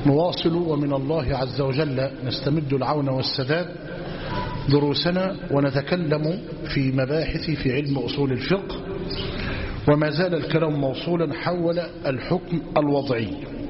نواصل ومن الله عز وجل نستمد العون والسداد دروسنا ونتكلم في مباحث في علم أصول الفقه وما زال الكلام موصولا حول الحكم الوضعي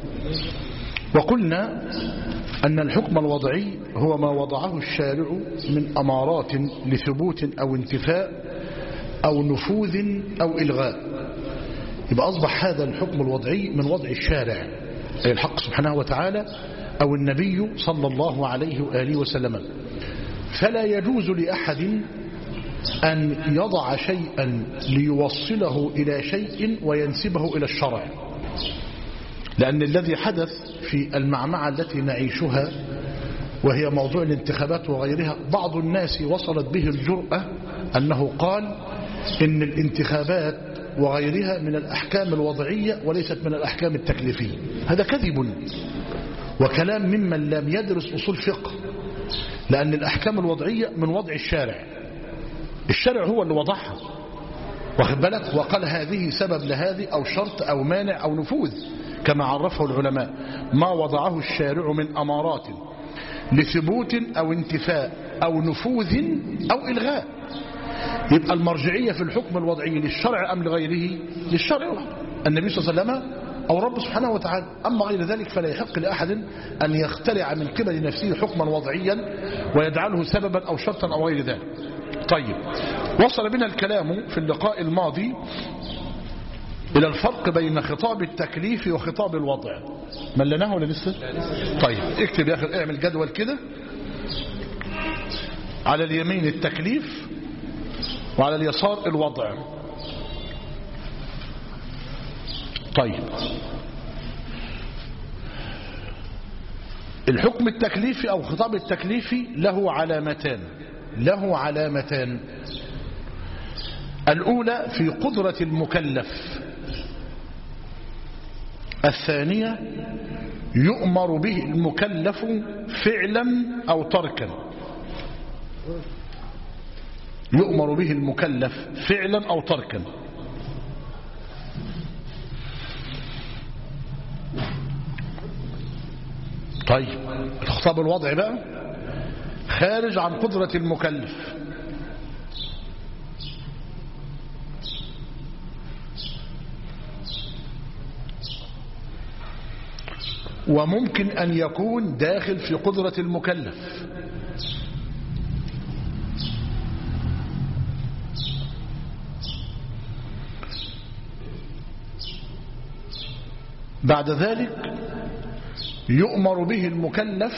وقلنا أن الحكم الوضعي هو ما وضعه الشارع من أمارات لثبوت أو انتفاء أو نفوذ أو إلغاء يبقى أصبح هذا الحكم الوضعي من وضع الشارع أي الحق سبحانه وتعالى أو النبي صلى الله عليه وآله وسلم فلا يجوز لأحد أن يضع شيئا ليوصله إلى شيء وينسبه إلى الشرع لأن الذي حدث في المعمعة التي نعيشها وهي موضوع الانتخابات وغيرها بعض الناس وصلت به الجرأة أنه قال إن الانتخابات وغيرها من الأحكام الوضعية وليست من الأحكام التكليفية هذا كذب وكلام ممن لم يدرس أصول فقه لأن الأحكام الوضعية من وضع الشارع الشارع هو اللي وضعها واخد بالك وقال هذه سبب لهذه أو شرط أو مانع أو نفوذ كما عرفه العلماء ما وضعه الشارع من أمارات لثبوت أو انتفاء أو نفوذ أو إلغاء يبقى المرجعية في الحكم الوضعي للشرع أم لغيره للشرع النبي صلى الله عليه وسلم أو رب سبحانه وتعالى أما غير ذلك فلا يحق لأحد أن يخترع من قبل نفسه حكما وضعيا ويجعله سببا أو شرطا أو غير ذلك طيب وصل بنا الكلام في اللقاء الماضي إلى الفرق بين خطاب التكليف وخطاب الوضع ملناه ولا لسه طيب اكتب يا أخي اعمل جدول كده على اليمين التكليف وعلى اليسار الوضع طيب الحكم التكليفي أو خطاب التكليفي له علامتان له علامتان الأولى في قدرة المكلف الثانية يؤمر به المكلف فعلا أو تركا يؤمر به المكلف فعلا أو تركا طيب الخطاب الوضعي بقى خارج عن قدرة المكلف وممكن أن يكون داخل في قدرة المكلف بعد ذلك يؤمر به المكلف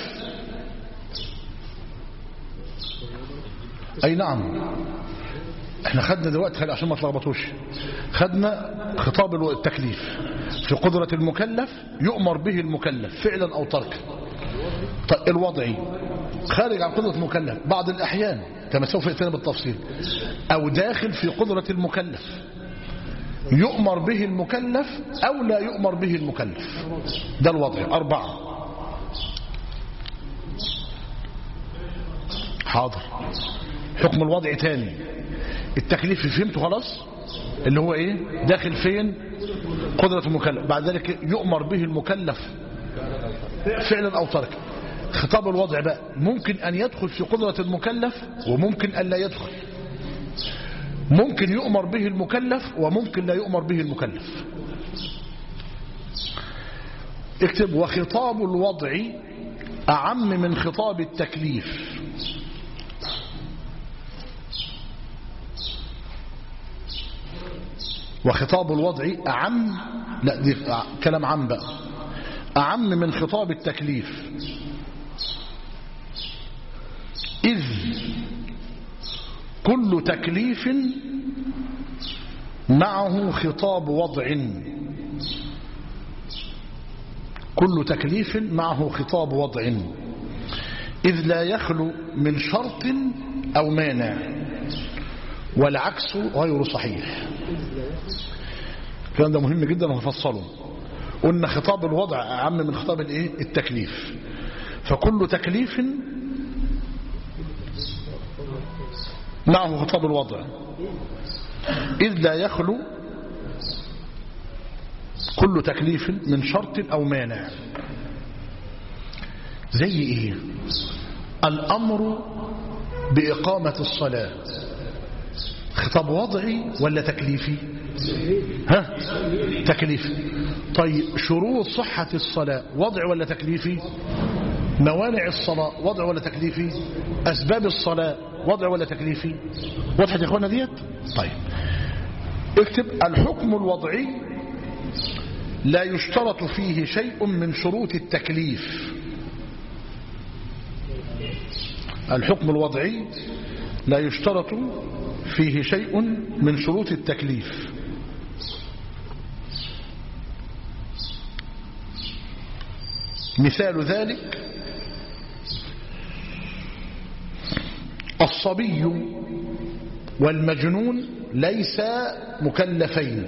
أي نعم احنا خدنا دلوقتي خلي عشان ما تلخبطوش خدنا خطاب التكليف في قدرة المكلف يؤمر به المكلف فعلا أو تركا طيب الوضعي خارج عن قدرة المكلف بعض الأحيان كما سوف يأتينا بالتفصيل أو داخل في قدرة المكلف يؤمر به المكلف أو لا يؤمر به المكلف ده الوضع أربعة حاضر حكم الوضع تاني التكليف فهمته خلاص اللي هو ايه داخل فين قدرة المكلف بعد ذلك يؤمر به المكلف فعلا او تركا خطاب الوضع بقى ممكن ان يدخل في قدرة المكلف وممكن ان لا يدخل ممكن يؤمر به المكلف وممكن لا يؤمر به المكلف اكتب وخطاب الوضع أعم من خطاب التكليف وخطاب الوضع أعم لا دي كلام عام بقى أعم من خطاب التكليف إذ كل تكليف معه خطاب وضع كل تكليف معه خطاب وضع إذ لا يخلو من شرط أو مانع والعكس غير صحيح الكلام ده مهم جدا وهفصله قلنا خطاب الوضع أعم من خطاب الايه التكليف فكل تكليف معه خطاب الوضع إذ لا يخلو كل تكليف من شرط أو مانع زي ايه الامر باقامة الصلاة خطاب وضعي ولا تكليفي ها تكليفي طيب شروط صحة الصلاة وضع ولا تكليفي موانع الصلاة وضع ولا تكليفي أسباب الصلاة وضع ولا تكليفي وضحت يا اخوانا ديت طيب اكتب الحكم الوضعي لا يشترط فيه شيء من شروط التكليف الحكم الوضعي لا يشترط فيه شيء من شروط التكليف مثال ذلك الصبي والمجنون ليس مكلفين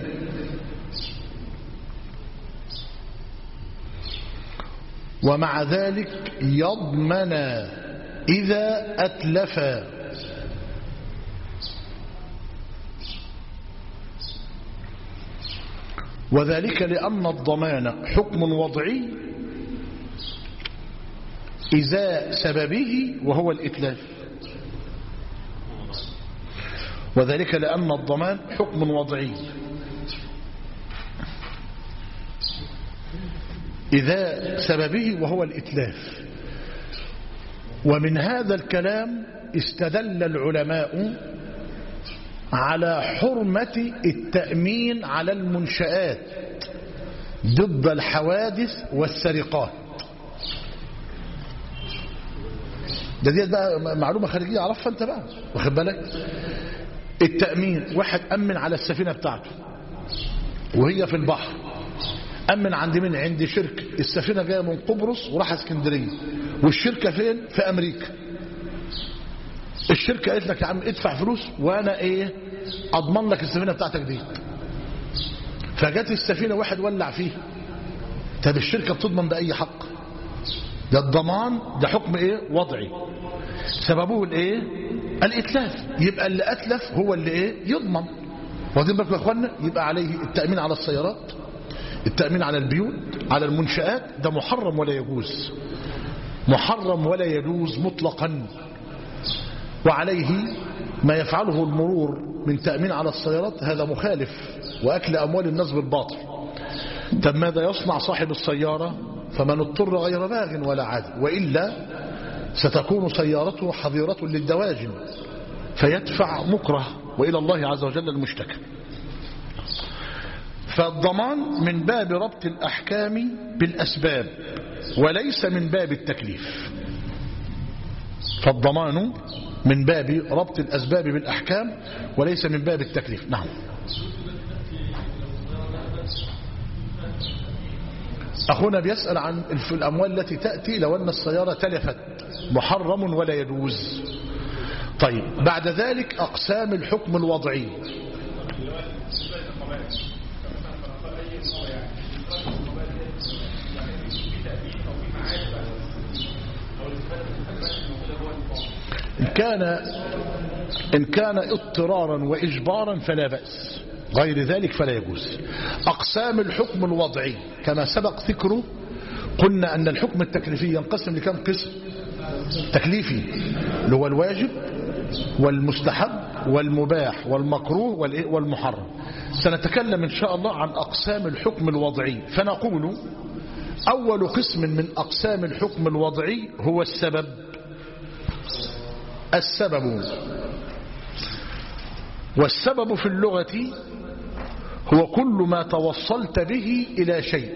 ومع ذلك يضمن إذا أتلفا وذلك لأن الضمان حكم وضعي إذا سببه وهو الإتلاف وذلك لأن الضمان حكم وضعي إذا سببه وهو الإتلاف ومن هذا الكلام استدل العلماء على حرمة التأمين على المنشآت ضد الحوادث والسرقات ده دي بقى معلومة خارجية عرفها انت بقى واخد بالك التأمين واحد أمن على السفينة بتاعته وهي في البحر أمن عند مين عند شركة السفينة جاية من قبرص وراح اسكندرية والشركة فين في أمريكا الشركة قالت لك يا عم ادفع فلوس وانا ايه اضمن لك السفينة بتاعتك دي فجت السفينة واحد ولع فيها طب الشركة بتضمن بأي حق ده الضمان ده حكم ايه وضعي سببه الايه الاتلاف يبقى اللي اتلف هو اللي ايه يضمن واخدين بالكم يا اخوانا يبقى عليه التأمين على السيارات التأمين على البيوت على المنشآت ده محرم ولا يجوز محرم ولا يجوز مطلقا وعليه ما يفعله المرور من تأمين على السيارات هذا مخالف وأكل أموال الناس بالباطل طب ماذا يصنع صاحب السيارة فمن اضطر غير باغ ولا عاد وإلا ستكون سيارته حظيرة للدواجن فيدفع مكره وإلى الله عز وجل المشتكى فالضمان من باب ربط الأحكام بالأسباب وليس من باب التكليف فالضمان من باب ربط الأسباب بالأحكام وليس من باب التكليف نعم أخونا بيسأل عن الأموال التي تأتي لو أن السيارة تلفت محرم ولا يجوز طيب بعد ذلك أقسام الحكم الوضعي إن كان إن كان اضطرارا وإجبارا فلا بأس غير ذلك فلا يجوز أقسام الحكم الوضعي كما سبق ذكره قلنا أن الحكم التكليفي ينقسم لكم قسم تكليفي اللي هو الواجب والمستحب والمباح والمكروه والمحرم سنتكلم إن شاء الله عن أقسام الحكم الوضعي فنقول أول قسم من أقسام الحكم الوضعي هو السبب السبب والسبب في اللغة هو كل ما توصلت به إلى شيء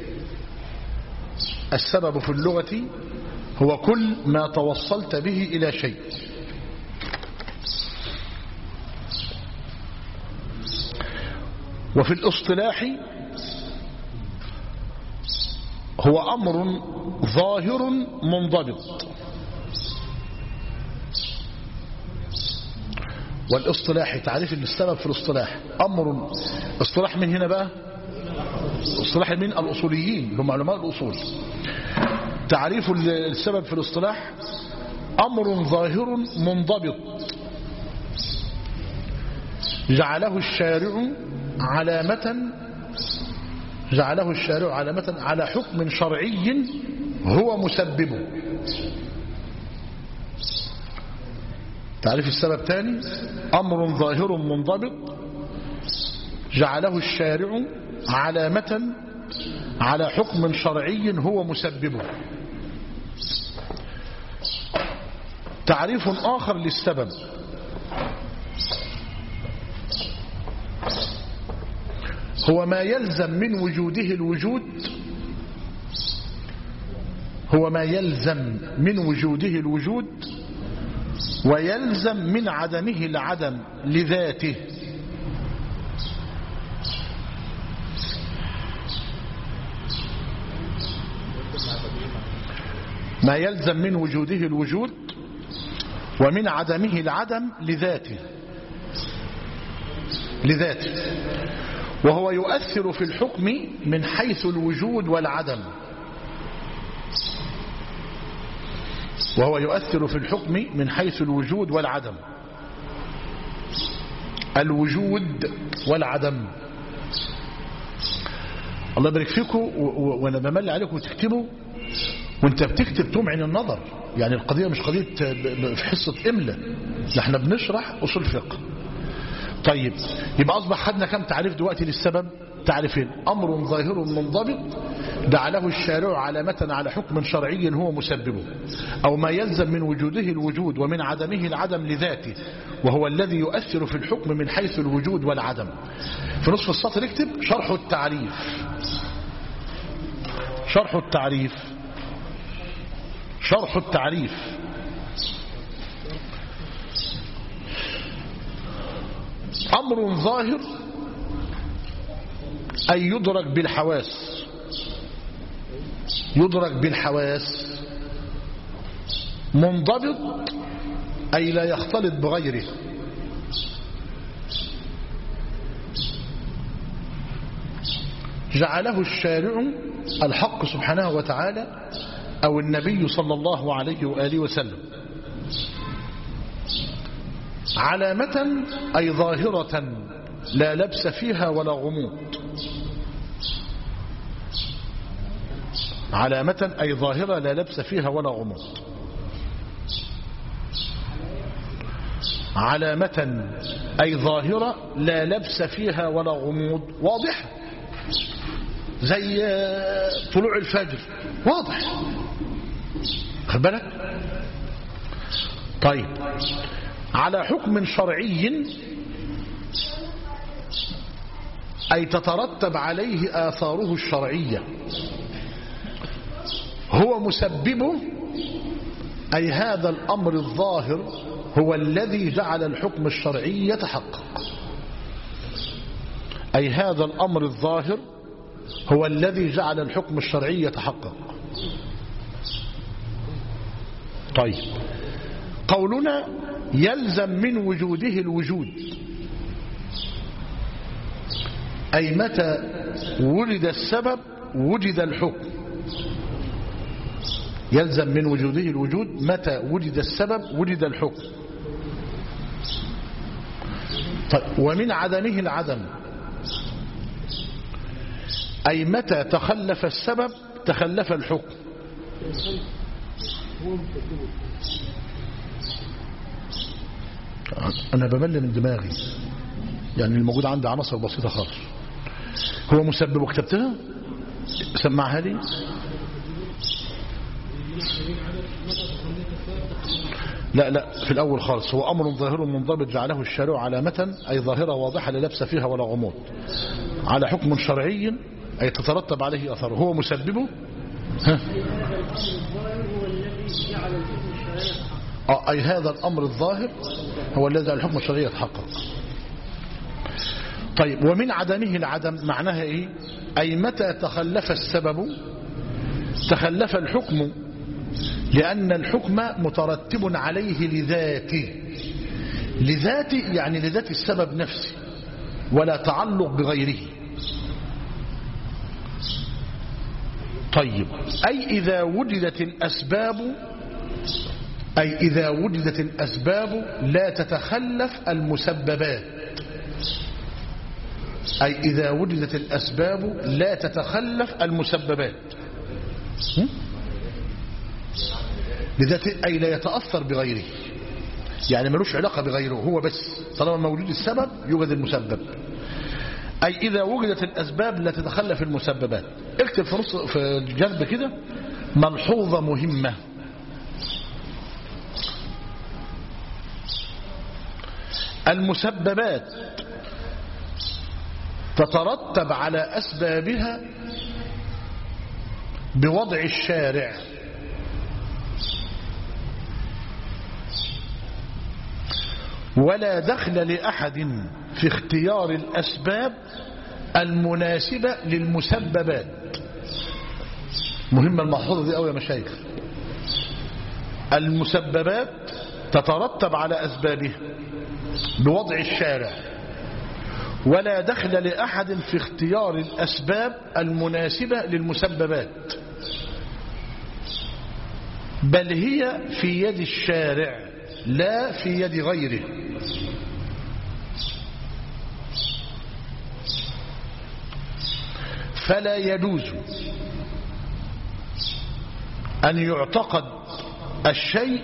السبب في اللغة هو كل ما توصلت به إلى شيء وفي الاصطلاح هو أمر ظاهر منضبط والاصطلاح تعريف السبب في الاصطلاح أمر اصطلاح من هنا بقى اصطلاح من الأصوليين هم علماء الأصول تعريف السبب في الاصطلاح أمر ظاهر منضبط جعله الشارع علامة جعله الشارع علامة على حكم شرعي هو مسببه تعرف السبب تاني أمر ظاهر منضبط جعله الشارع علامة على حكم شرعي هو مسببه تعريف آخر للسبب هو ما يلزم من وجوده الوجود هو ما يلزم من وجوده الوجود ويلزم من عدمه العدم لذاته ما يلزم من وجوده الوجود ومن عدمه العدم لذاته لذاته وهو يؤثر في الحكم من حيث الوجود والعدم وهو يؤثر في الحكم من حيث الوجود والعدم الوجود والعدم الله يبارك فيكم وانا بمل عليكم تكتبوا وانت بتكتب تمعن النظر يعني القضية مش قضية في حصة إملة احنا بنشرح أصول فقه طيب يبقى أصبح خدنا كم تعريف دلوقتي للسبب تعرفين أمر ظاهر منضبط جعله الشارع علامة على حكم شرعي هو مسببه أو ما يلزم من وجوده الوجود ومن عدمه العدم لذاته وهو الذي يؤثر في الحكم من حيث الوجود والعدم في نصف السطر اكتب شرح التعريف شرح التعريف شرح التعريف أمر ظاهر أي يدرك بالحواس يدرك بالحواس منضبط أي لا يختلط بغيره جعله الشارع الحق سبحانه وتعالى أو النبي صلى الله عليه وآله وسلم علامة أي ظاهرة لا لبس فيها ولا غموض علامة أي ظاهرة لا لبس فيها ولا غموض علامة أي ظاهرة لا لبس فيها ولا غموض واضحة زي طلوع الفجر واضح خد بالك طيب على حكم شرعي أي تترتب عليه آثاره الشرعية هو مسببه أي هذا الأمر الظاهر هو الذي جعل الحكم الشرعي يتحقق أي هذا الأمر الظاهر هو الذي جعل الحكم الشرعي يتحقق طيب قولنا يلزم من وجوده الوجود أي متى ولد السبب وجد الحكم يلزم من وجوده الوجود متى وجد السبب وجد الحكم طيب ومن عدمه العدم أي متى تخلف السبب تخلف الحكم أنا بمل من دماغي يعني الموجود عندي عناصر بسيطة خالص هو مسبب كتبتها سمعها لي لا لا في الأول خالص هو أمر ظاهر منضبط جعله الشارع علامة أي ظاهرة واضحة لا لبس فيها ولا غموض على حكم شرعي أي تترتب عليه أثره هو مسببه ها أي هذا الأمر الظاهر هو الذي الحكم الشرعي يتحقق طيب ومن عدمه العدم معناها إيه أي متى تخلف السبب تخلف الحكم لأن الحكم مترتب عليه لذاته لذاته يعني لذات السبب نفسه ولا تعلق بغيره طيب أي إذا وجدت الأسباب أي إذا وجدت الأسباب لا تتخلف المسببات أي إذا وجدت الأسباب لا تتخلف المسببات لذاته أي لا يتأثر بغيره يعني ملوش علاقة بغيره هو بس طالما موجود السبب يوجد المسبب أي إذا وجدت الأسباب لا تتخلى في المسببات اكتب في, نص في الجنب كده ملحوظة مهمة المسببات تترتب على أسبابها بوضع الشارع ولا دخل لأحد في اختيار الأسباب المناسبة للمسببات مهمة المحفوظة دي أوي يا مشايخ المسببات تترتب على أسبابها بوضع الشارع ولا دخل لأحد في اختيار الأسباب المناسبة للمسببات بل هي في يد الشارع لا في يد غيره فلا يجوز أن يعتقد الشيء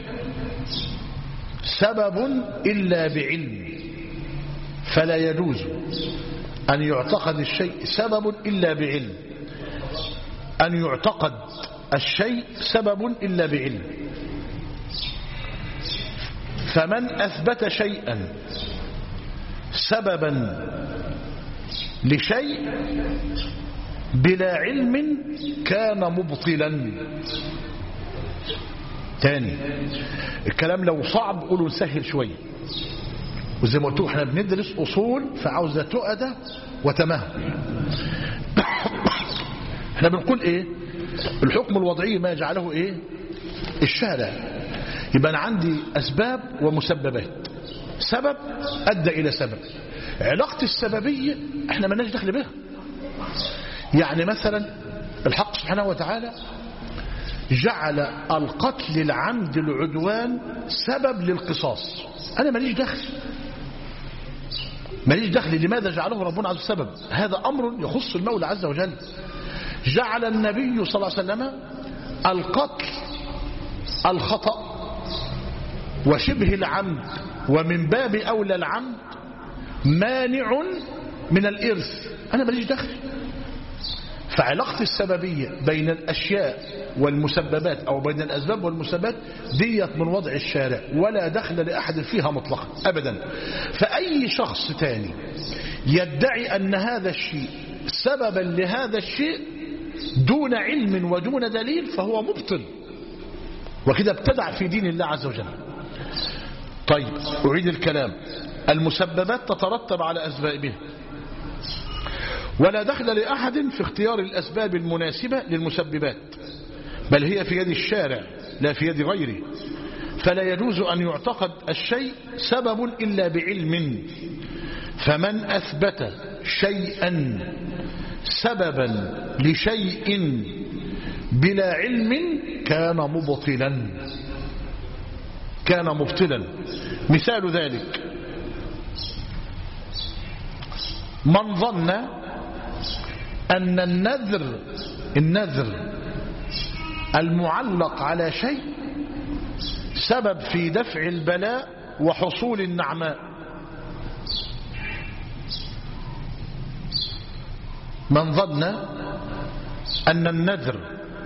سبب إلا بعلم فلا يجوز أن يعتقد الشيء سبب إلا بعلم أن يعتقد الشيء سبب إلا بعلم فمن أثبت شيئا سببا لشيء بلا علم كان مبطلا تاني الكلام لو صعب قولوا نسهل شوية وزي ما قلت احنا بندرس أصول فعاوزة تؤدة وتمهل احنا بنقول ايه الحكم الوضعي ما يجعله ايه الشارع يبقى انا عندي اسباب ومسببات سبب ادى الى سبب علاقة السببية احنا مالناش دخل بها يعني مثلا الحق سبحانه وتعالى جعل القتل العمد العدوان سبب للقصاص انا ماليش دخل ماليش دخل لماذا جعله ربنا عز سبب هذا امر يخص المولى عز وجل جعل النبي صلى الله عليه وسلم القتل الخطأ وشبه العمد ومن باب أولى العمد مانع من الإرث أنا ماليش دخل فعلاقة السببية بين الأشياء والمسببات أو بين الأسباب والمسببات ديت من وضع الشارع ولا دخل لأحد فيها مطلقا أبدا فأي شخص تاني يدعي أن هذا الشيء سببا لهذا الشيء دون علم ودون دليل فهو مبطل وكده ابتدع في دين الله عز وجل طيب أعيد الكلام المسببات تترتب على أسبابها ولا دخل لأحد في اختيار الأسباب المناسبة للمسببات بل هي في يد الشارع لا في يد غيره فلا يجوز أن يعتقد الشيء سبب إلا بعلم فمن أثبت شيئا سببا لشيء بلا علم كان مبطلا كان مبطلا مثال ذلك من ظن أن النذر النذر المعلق على شيء سبب في دفع البلاء وحصول النعماء من ظن أن النذر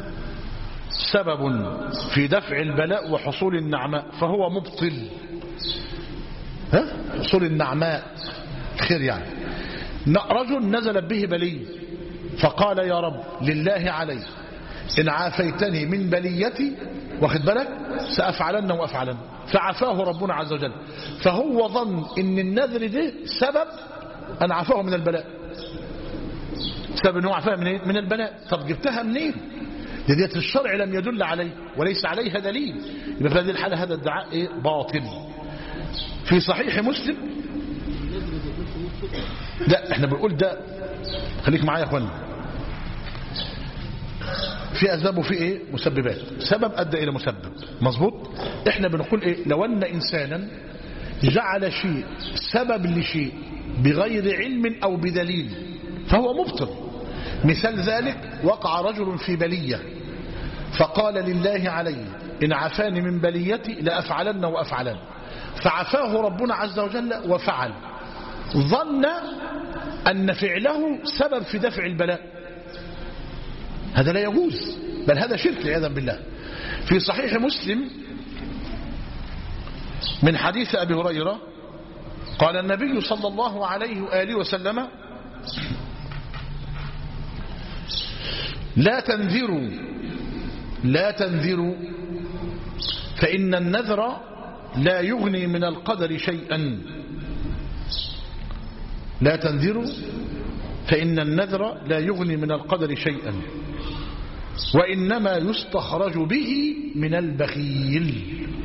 سبب في دفع البلاء وحصول النعماء فهو مبطل ها؟ حصول النعماء خير يعني رجل نزلت به بلي فقال يا رب لله علي إن عافيتني من بليتي واخد بالك سأفعلن وأفعلن فعفاه ربنا عز وجل فهو ظن إن النذر ده سبب أن عفاه من البلاء سبب أنه عفاه من, إيه؟ من البلاء طب جبتها منين دي ديت الشرع لم يدل عليه وليس عليها دليل يبقى في هذه الحالة هذا الدعاء إيه؟ باطل في صحيح مسلم لا احنا بنقول ده خليك معايا يا اخوانا في اسباب وفي ايه مسببات سبب ادى الى مسبب مظبوط احنا بنقول ايه لو ان انسانا جعل شيء سبب لشيء بغير علم او بدليل فهو مبطل مثال ذلك وقع رجل في بلية فقال لله علي إن عفاني من بليتي لأفعلن وأفعلن فعفاه ربنا عز وجل وفعل ظن أن فعله سبب في دفع البلاء هذا لا يجوز بل هذا شرك عياذا بالله في صحيح مسلم من حديث أبي هريرة قال النبي صلى الله عليه وآله وسلم لا تنذروا لا تنذروا فإن النذر لا يغني من القدر شيئا لا تنذروا فإن النذر لا يغني من القدر شيئا وإنما يستخرج به من البخيل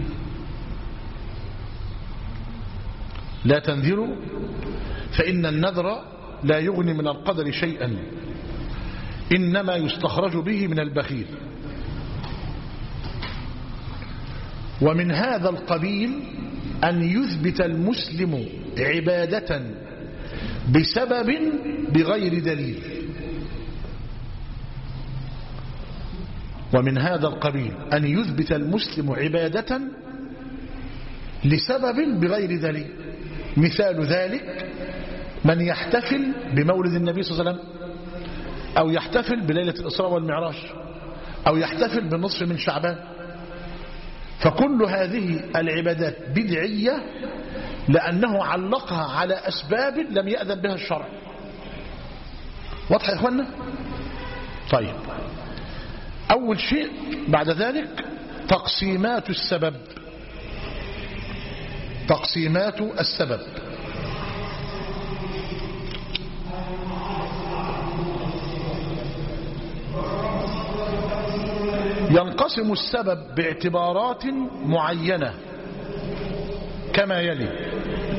لا تنذروا فإن النذر لا يغني من القدر شيئا إنما يستخرج به من البخيل ومن هذا القبيل أن يثبت المسلم عبادة بسبب بغير دليل ومن هذا القبيل أن يثبت المسلم عبادة لسبب بغير دليل مثال ذلك من يحتفل بمولد النبي صلى الله عليه وسلم أو يحتفل بليلة الإسراء والمعراج أو يحتفل بالنصف من شعبان فكل هذه العبادات بدعية لأنه علقها على أسباب لم يأذن بها الشرع واضح يا إخوانا طيب أول شيء بعد ذلك تقسيمات السبب تقسيمات السبب ينقسم السبب باعتبارات معينة كما يلي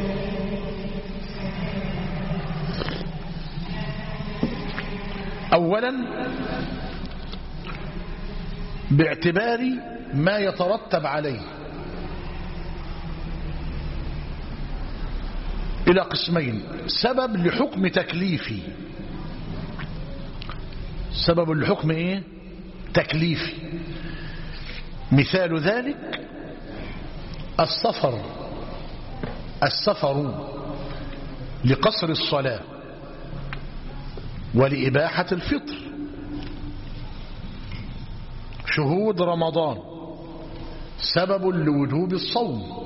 أولا باعتبار ما يترتب عليه إلى قسمين سبب لحكم تكليفي سبب لحكم إيه تكليفي مثال ذلك السفر السفر لقصر الصلاة ولإباحة الفطر شهود رمضان سبب لوجوب الصوم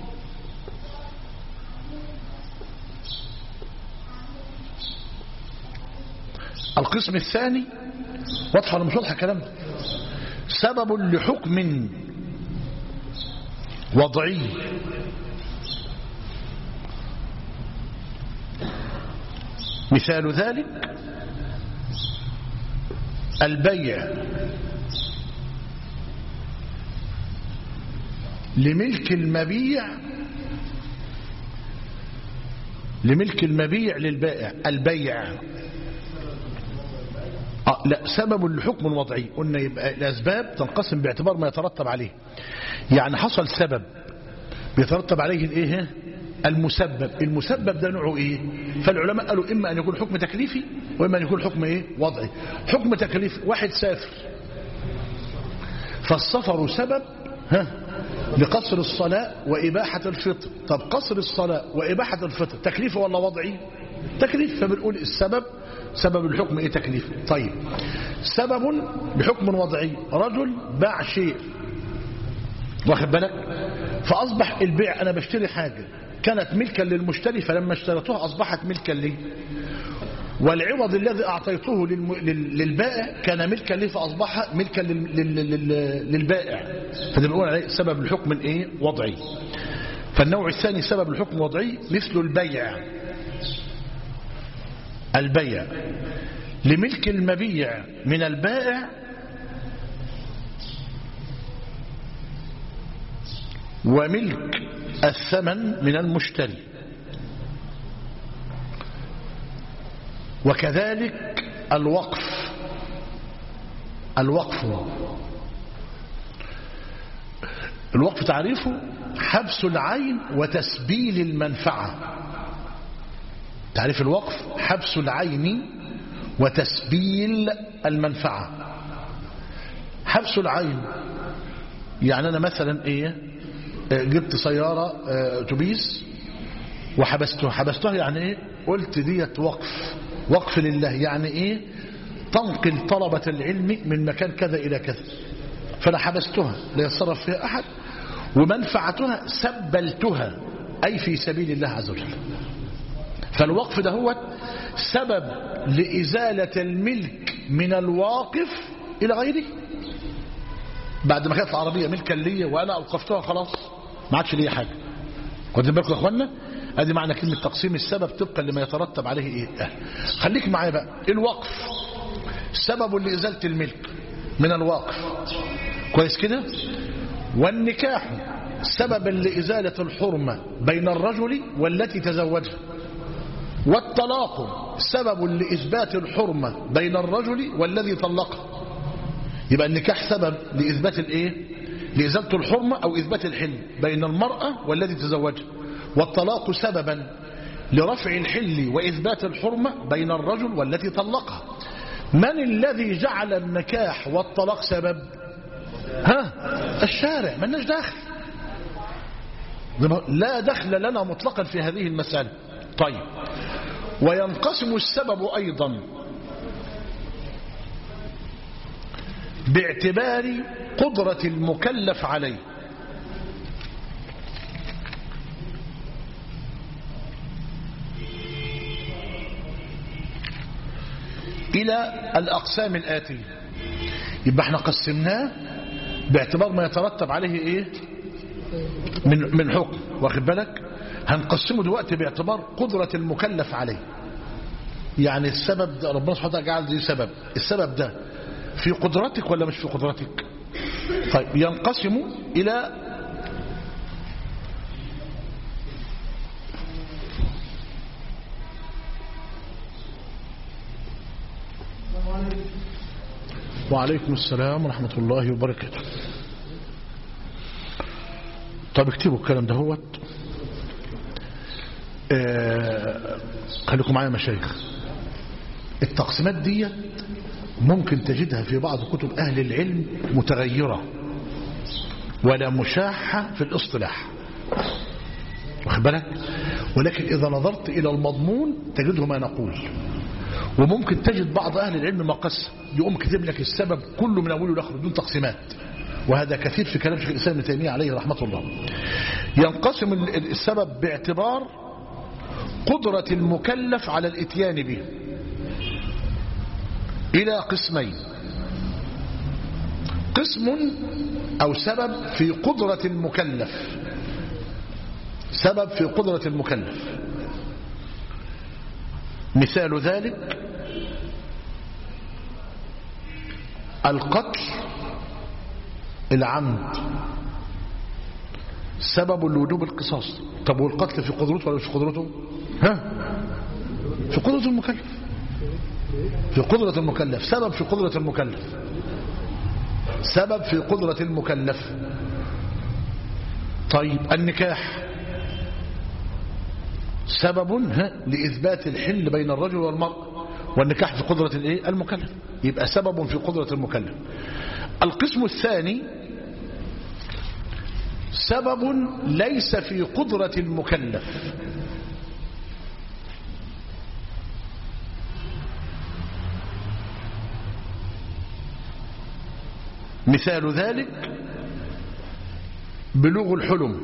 القسم الثاني واضحة ولا مش واضحة الكلام سبب لحكم وضعي مثال ذلك البيع لملك المبيع لملك المبيع للبائع البيع آه لا سبب الحكم الوضعي قلنا يبقى الأسباب تنقسم باعتبار ما يترتب عليه يعني حصل سبب بيترتب عليه الايه المسبب المسبب ده نوعه ايه فالعلماء قالوا اما ان يكون حكم تكليفي واما ان يكون حكم ايه وضعي حكم تكليفي واحد سافر فالسفر سبب ها لقصر الصلاة وإباحة الفطر طب قصر الصلاة وإباحة الفطر تكليف ولا وضعي تكليف فبنقول السبب سبب الحكم ايه تكليف طيب سبب لحكم وضعي رجل باع شيء واخد بالك فأصبح البيع أنا بشتري حاجة كانت ملكا للمشتري فلما اشتريتها أصبحت ملكا لي والعوض الذي أعطيته للم... للبائع كان ملكا لي فأصبح ملكا لل... لل... للبائع فده بنقول عليه سبب الحكم الايه وضعي فالنوع الثاني سبب الحكم الوضعي مثل البيع البيع لملك المبيع من البائع وملك الثمن من المشتري وكذلك الوقف الوقف الوقف تعريفه حبس العين وتسبيل المنفعة تعريف الوقف حبس العين وتسبيل المنفعة حبس العين يعني أنا مثلا إيه جبت سيارة أتوبيس وحبستها حبستها يعني إيه قلت ديت وقف وقف لله يعني إيه تنقل طلبة العلم من مكان كذا إلى كذا فأنا حبستها لا يتصرف فيها أحد ومنفعتها سبلتها أي في سبيل الله عز وجل فالوقف ده هو سبب لإزالة الملك من الواقف إلى غيره بعد ما كانت العربية ملكا لي وأنا أوقفتها خلاص ما عادش ليا حاجة واخدين بالكم يا اخوانا ادي معنى كلمة تقسيم السبب طبقا لما يترتب عليه ايه اه. خليك معايا بقى الوقف سبب لإزالة الملك من الواقف كويس كده والنكاح سببا لإزالة الحرمة بين الرجل والتي تزوجها والطلاق سبب لإثبات الحرمة بين الرجل والذي طلقها يبقى النكاح سبب لإثبات الإيه لإزالة الحرمة أو إثبات الحل بين المرأة والذي تزوجها والطلاق سببا لرفع الحل وإثبات الحرمة بين الرجل والتي طلقها من الذي جعل النكاح والطلاق سبب ها الشارع ملناش دخل لا دخل لنا مطلقا في هذه المسألة طيب وينقسم السبب أيضا باعتبار قدرة المكلف عليه إلى الأقسام الآتية يبقى احنا قسمناه باعتبار ما يترتب عليه ايه من من حكم واخد بالك هنقسمه دلوقتي باعتبار قدرة المكلف عليه يعني السبب ده ربنا سبحانه وتعالى جعل دي سبب السبب ده في قدرتك ولا مش في قدرتك طيب ينقسم إلى وعليكم السلام ورحمة الله وبركاته طب اكتبوا الكلام ده هو آه خليكم معايا مشايخ التقسيمات دي ممكن تجدها في بعض كتب أهل العلم متغيرة ولا مشاحة في الاصطلاح واخد بالك ولكن إذا نظرت إلى المضمون تجده ما نقول وممكن تجد بعض أهل العلم مقسم يقوم كتب لك السبب كله من أوله لآخره بدون تقسيمات وهذا كثير في كلام شيخ الإسلام ابن تيمية عليه رحمة الله ينقسم السبب باعتبار قدرة المكلف على الاتيان به إلى قسمين قسم أو سبب في قدرة المكلف سبب في قدرة المكلف مثال ذلك القتل العمد سبب لوجوب القصاص طب والقتل في قدرته ولا مش في قدرته ها في قدرة المكلف في قدرة المكلف سبب في قدرة المكلف سبب في قدرة المكلف طيب النكاح سبب ها لإثبات الحل بين الرجل والمرأة والنكاح في قدرة الايه المكلف يبقى سبب في قدرة المكلف القسم الثاني سبب ليس في قدرة المكلف مثال ذلك بلوغ الحلم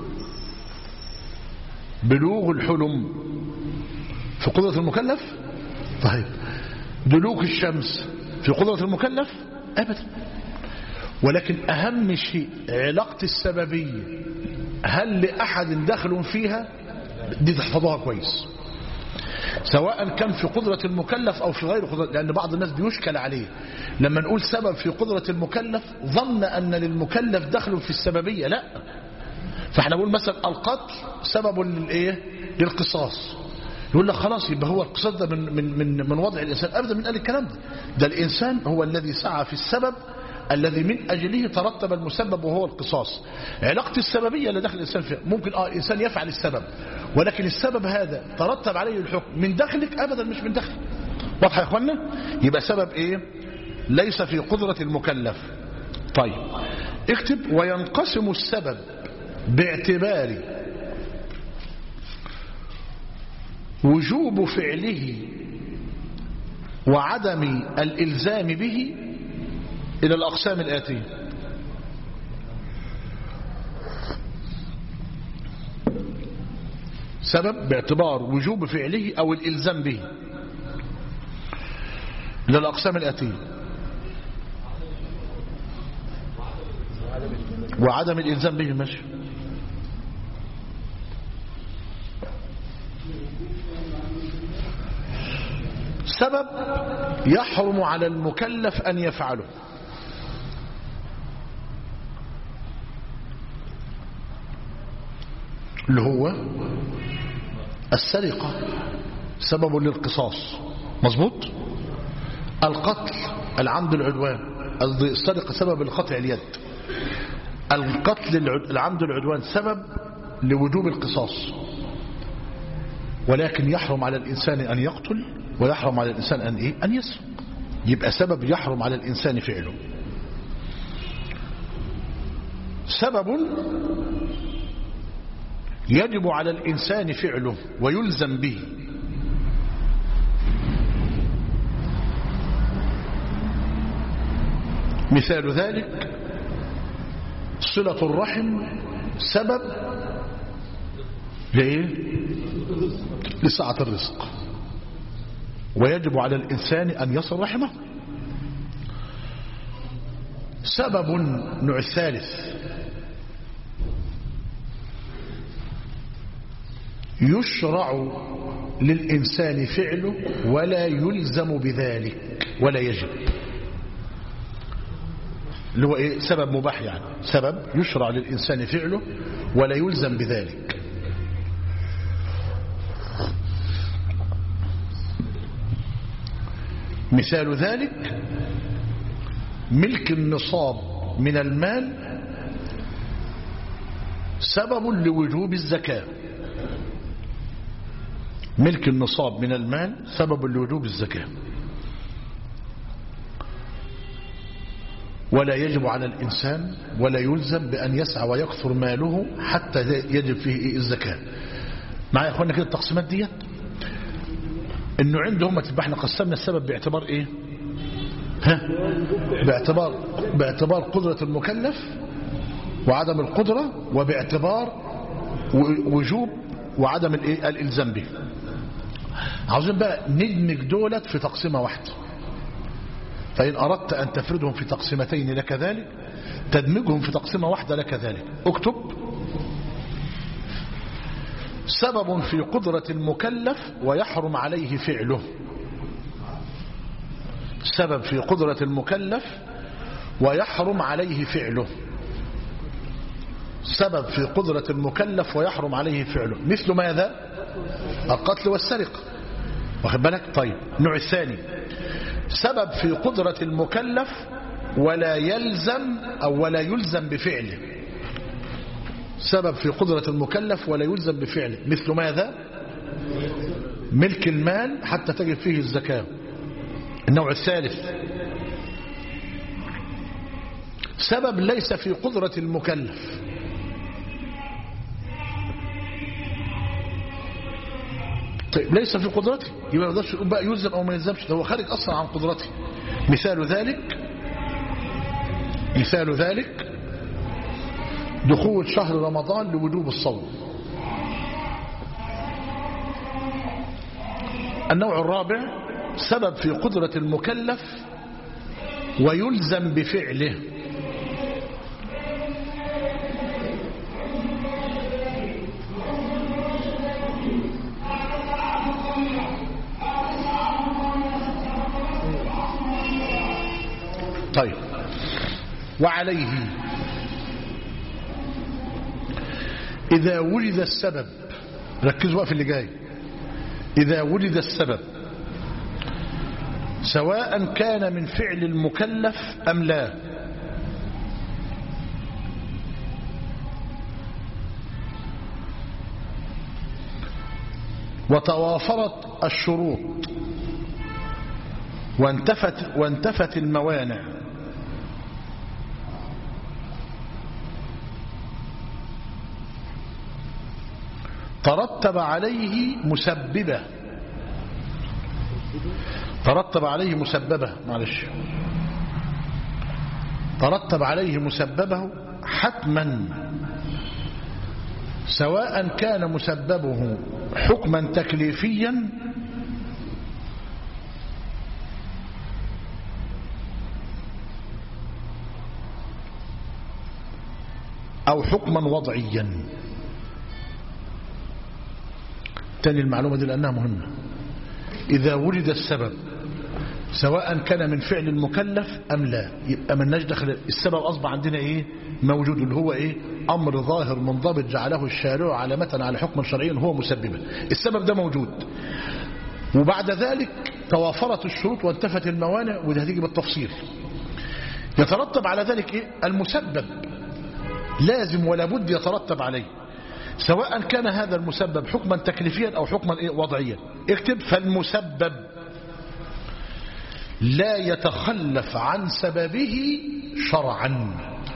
بلوغ الحلم في قدرة المكلف طيب دلوك الشمس في قدرة المكلف أبدا ولكن أهم شيء علاقة السببية هل لأحد دخل فيها دي تحفظوها كويس سواء كان في قدرة المكلف أو في غير قدرة لأن بعض الناس بيشكل عليه لما نقول سبب في قدرة المكلف ظن أن للمكلف دخل في السببية لا فاحنا نقول مثلا القتل سبب للايه للقصاص يقول لك خلاص يبقى هو القصاص ده من من من من وضع الانسان ابدا من قال الكلام ده ده الانسان هو الذي سعى في السبب الذي من اجله ترتب المسبب وهو القصاص علاقه السببيه اللي داخل الانسان فيها ممكن اه الانسان يفعل السبب ولكن السبب هذا ترتب عليه الحكم من داخلك ابدا مش من داخلك واضح يا اخوانا يبقى سبب ايه ليس في قدره المكلف طيب اكتب وينقسم السبب باعتبار وجوب فعله وعدم الإلزام به إلى الأقسام الآتية سبب باعتبار وجوب فعله أو الإلزام به إلى الأقسام الآتية وعدم الإلزام به ماشي سبب يحرم على المكلف أن يفعله اللي هو السرقة سبب للقصاص مظبوط القتل العمد العدوان السرقة سبب لقطع اليد القتل العمد العدوان سبب لوجوب القصاص ولكن يحرم على الإنسان أن يقتل ويحرم على الإنسان أن, إيه؟ أن يسرق يبقى سبب يحرم على الإنسان فعله سبب يجب على الإنسان فعله ويلزم به مثال ذلك صلة الرحم سبب لإيه؟ لسعة الرزق ويجب على الإنسان أن يصل رحمه سبب نوع الثالث يشرع للإنسان فعله ولا يلزم بذلك ولا يجب اللي هو إيه؟ سبب مباح يعني سبب يشرع للإنسان فعله ولا يلزم بذلك مثال ذلك ملك النصاب من المال سبب لوجوب الزكاة ملك النصاب من المال سبب لوجوب الزكاة ولا يجب على الإنسان ولا يلزم بأن يسعى ويكثر ماله حتى يجب فيه الزكاة معايا يا أخوانا كده التقسيمات ديت انه عندهم تبقى احنا قسمنا السبب باعتبار ايه ها باعتبار باعتبار قدرة المكلف وعدم القدرة وباعتبار وجوب وعدم الايه الالزام به عاوزين بقى ندمج دولت في تقسيمة واحدة فإن أردت أن تفردهم في تقسيمتين لك ذلك تدمجهم في تقسيمة واحدة لك ذلك اكتب سبب في قدرة المكلف ويحرم عليه فعله سبب في قدرة المكلف ويحرم عليه فعله سبب في قدرة المكلف ويحرم عليه فعله مثل ماذا القتل والسرقة واخد بالك طيب النوع الثاني سبب في قدرة المكلف ولا يلزم أو ولا يلزم بفعله سبب في قدرة المكلف ولا يلزم بفعله مثل ماذا ملك المال حتى تجب فيه الزكاة النوع الثالث سبب ليس في قدرة المكلف طيب ليس في قدرته يبقى ما يقدرش بقى يلزم او ما يلزمش ده هو خارج اصلا عن قدرته مثال ذلك مثال ذلك دخول شهر رمضان لوجوب الصوم النوع الرابع سبب في قدرة المكلف ويلزم بفعله طيب وعليه إذا ولد السبب ركزوا بقى في اللي جاي إذا ولد السبب سواء كان من فعل المكلف أم لا وتوافرت الشروط وانتفت, وانتفت الموانع ترتب عليه مسببة ترتب عليه مسببة معلش ترتب عليه مسببه حتما سواء كان مسببه حكما تكليفيا أو حكما وضعيا تاني المعلومة دي لأنها مهمة إذا وجد السبب سواء كان من فعل المكلف أم لا يبقى من دخل السبب أصبح عندنا إيه موجود اللي هو إيه أمر ظاهر منضبط جعله الشارع علامة على حكم شرعي هو مسببا السبب ده موجود وبعد ذلك توافرت الشروط وانتفت الموانع وده هتيجي بالتفصيل يترتب على ذلك إيه المسبب لازم ولا بد يترتب عليه سواء كان هذا المسبب حكما تكليفيا أو حكما إيه وضعيا اكتب فالمسبب لا يتخلف عن سببه شرعا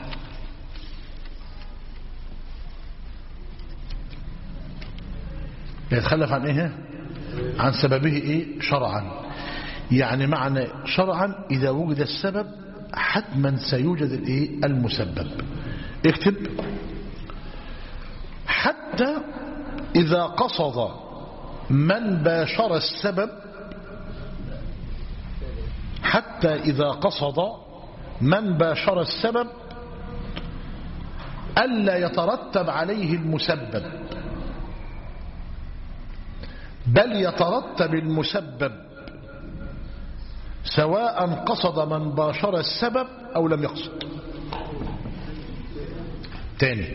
لا يتخلف عن ايه عن سببه ايه شرعا يعني معنى شرعا اذا وجد السبب حتما سيوجد الايه المسبب اكتب حتى اذا قصد من باشر السبب حتى إذا قصد من باشر السبب ألا يترتب عليه المسبب بل يترتب المسبب سواء قصد من باشر السبب أو لم يقصد تاني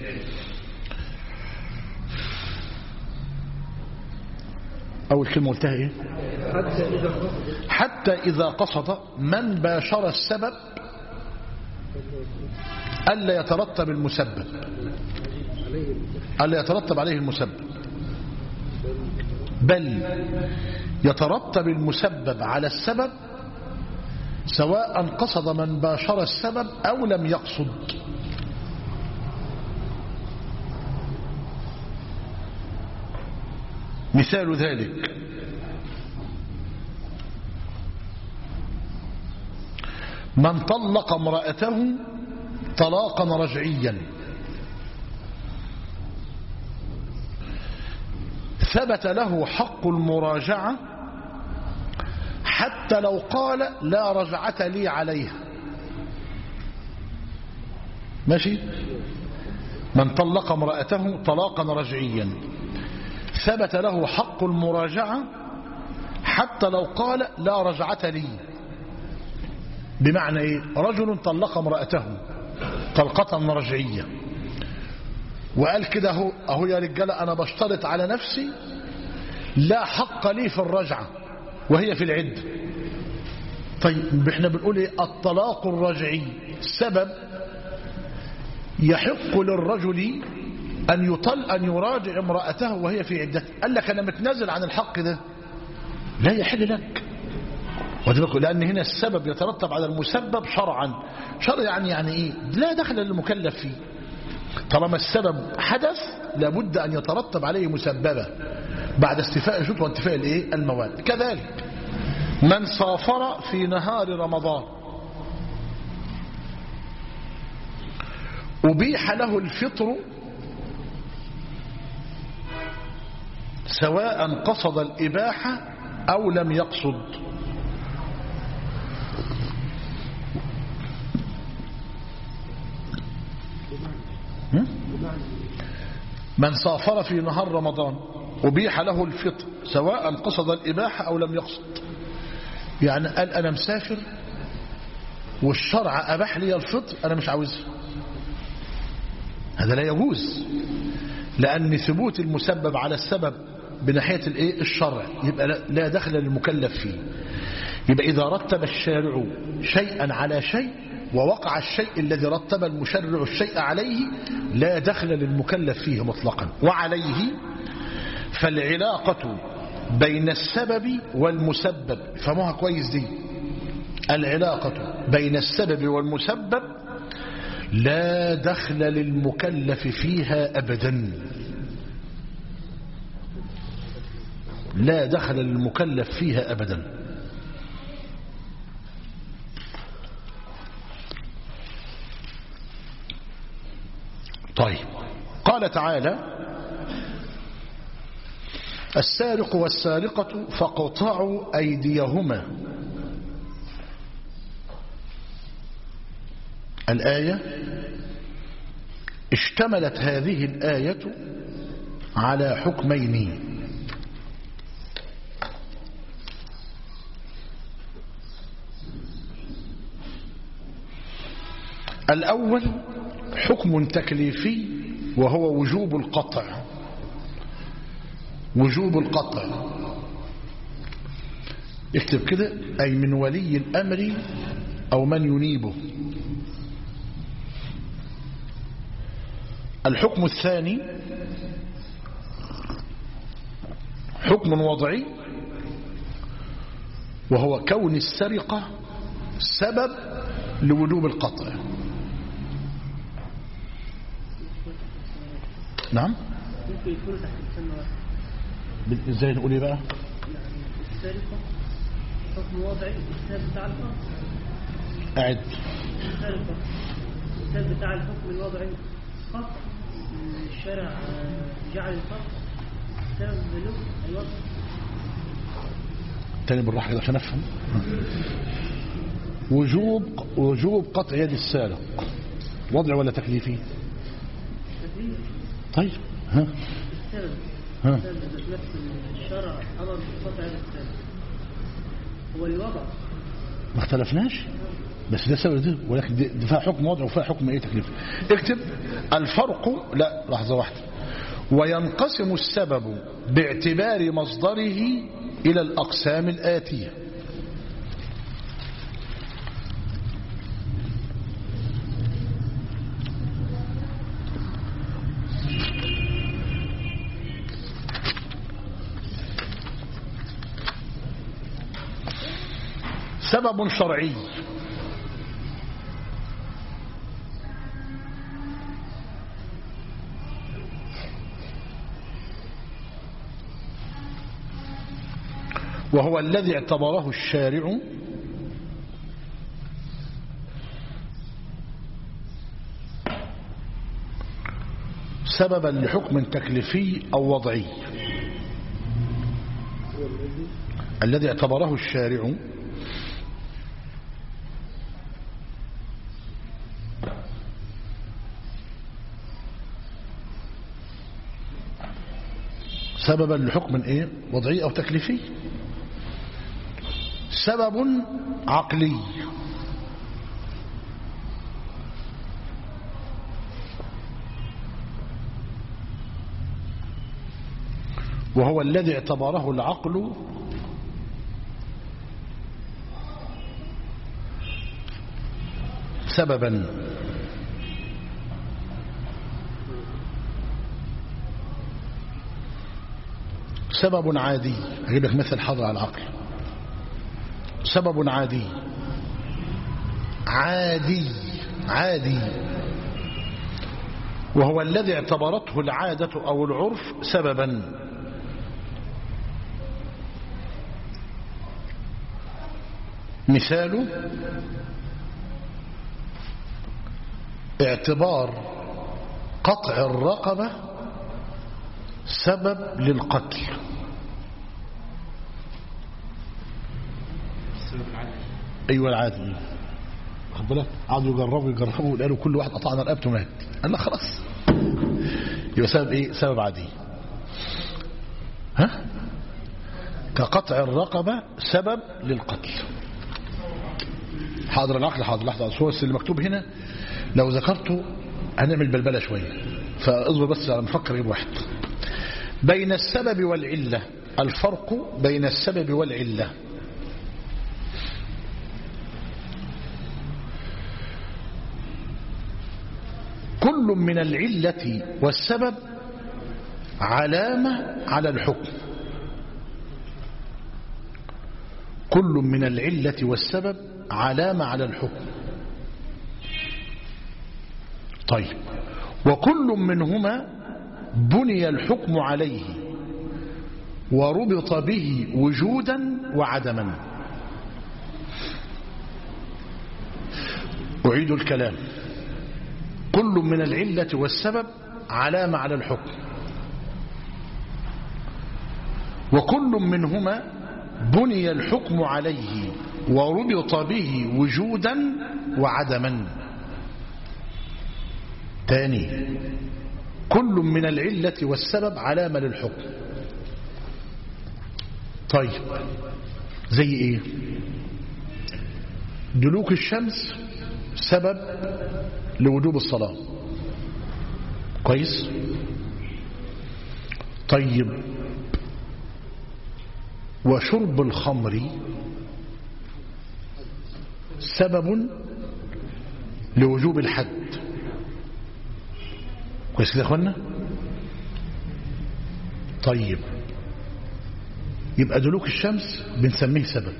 أول كلمة قلتها إيه حتى إذا قصد حتى إذا قصد من باشر السبب ألا يترتب المسبب عليه ألا يترتب عليه المسبب بل يترتب المسبب على السبب سواء قصد من باشر السبب أو لم يقصد مثال ذلك من طلق امرأته طلاقا رجعيا ثبت له حق المراجعة حتى لو قال لا رجعة لي عليها ماشي من طلق امرأته طلاقا رجعيا ثبت له حق المراجعة حتى لو قال لا رجعة لي بمعنى ايه رجل طلق امرأته طلقة رجعية وقال كده اهو اهو يا رجاله انا بشترط على نفسي لا حق لي في الرجعة وهي في العدة طيب احنا بنقول ايه الطلاق الرجعي سبب يحق للرجل أن يطل أن يراجع امرأته وهي في عدته قال لك أنا متنازل عن الحق ده لا يحل لك وذلك لأن هنا السبب يترتب على المسبب شرعا شرع يعني يعني إيه لا دخل للمكلف فيه طالما السبب حدث لابد أن يترتب عليه مسببة بعد استيفاء الشروط وانتفاء الإيه المواد كذلك من سافر في نهار رمضان أبيح له الفطر سواء قصد الإباحة أو لم يقصد هم؟ من سافر في نهار رمضان أبيح له الفطر سواء قصد الإباحة أو لم يقصد يعني قال أنا مسافر والشرع أباح لي الفطر أنا مش عاوزها هذا لا يجوز لأن ثبوت المسبب على السبب بناحية الايه الشرع يبقى لا- لا دخل للمكلف فيه يبقى إذا رتب الشارع شيئا على شيء ووقع الشيء الذي رتب المشرع الشيء عليه لا دخل للمكلف فيه مطلقا وعليه فالعلاقة بين السبب والمسبب فهموها كويس دي العلاقة بين السبب والمسبب لا دخل للمكلف فيها أبدا لا دخل للمكلف فيها أبدا طيب قال تعالى السارق والسارقة فاقطعوا أيديهما الآية اشتملت هذه الآية على حكمين الأول حكم تكليفي وهو وجوب القطع وجوب القطع اكتب كده أي من ولي الأمر أو من ينيبه الحكم الثاني حكم وضعي وهو كون السرقة سبب لوجوب القطع نعم ممكن يكون تحت مسمى واحد ازاي نقول ايه بقى يعني السرقة حكم وضعي السبب بتاع الفرق قاعد السرقة السبب بتاع الحكم الوضعي قطع الشرع آه، جعل الفرق سبب له الوضع تاني بالراحة كده عشان افهم وجوب وجوب قطع يد السارق وضع ولا تكليفي تكليف طيب ها السبب ها السبب ذات نفس الشرع أمر بقطع هذا السبب هو الوضع ما اختلفناش بس ده سبب ده ولكن ده ده فيها حكم وضع وفيها حكم ايه تكليف اكتب الفرق لا لحظة واحدة وينقسم السبب باعتبار مصدره إلى الأقسام الآتية سبب شرعي وهو الذي اعتبره الشارع سببا لحكم تكليفي أو وضعي الذي اعتبره الشارع سببا لحكم ايه وضعي او تكليفي سبب عقلي وهو الذي اعتبره العقل سببا سبب عادي أجيب لك مثل حاضر على العقل سبب عادي عادي عادي وهو الذي اعتبرته العادة أو العرف سببا مثاله اعتبار قطع الرقبة سبب للقتل ايوه العادي خد بالك قعدوا يجربوا يجربوا قالوا كل واحد قطعنا رقبته مات قال لا خلاص يبقى سبب ايه سبب عادي ها كقطع الرقبة سبب للقتل حاضر العقل حاضر لحظة هو اللي مكتوب هنا لو ذكرته هنعمل بلبلة شوية فاصبر بس على مفكر غير واحد بين السبب والعلة الفرق بين السبب والعلة كل من العلة والسبب علامة على الحكم كل من العلة والسبب علامة على الحكم طيب وكل منهما بني الحكم عليه وربط به وجودا وعدما أعيد الكلام كل من العلة والسبب علامة على الحكم وكل منهما بني الحكم عليه وربط به وجودا وعدما تاني كل من العلة والسبب علامة للحكم طيب زي ايه دلوك الشمس سبب لوجوب الصلاة كويس طيب وشرب الخمر سبب لوجوب الحد كويس كده يا اخوانا طيب يبقى دلوك الشمس بنسميه سبب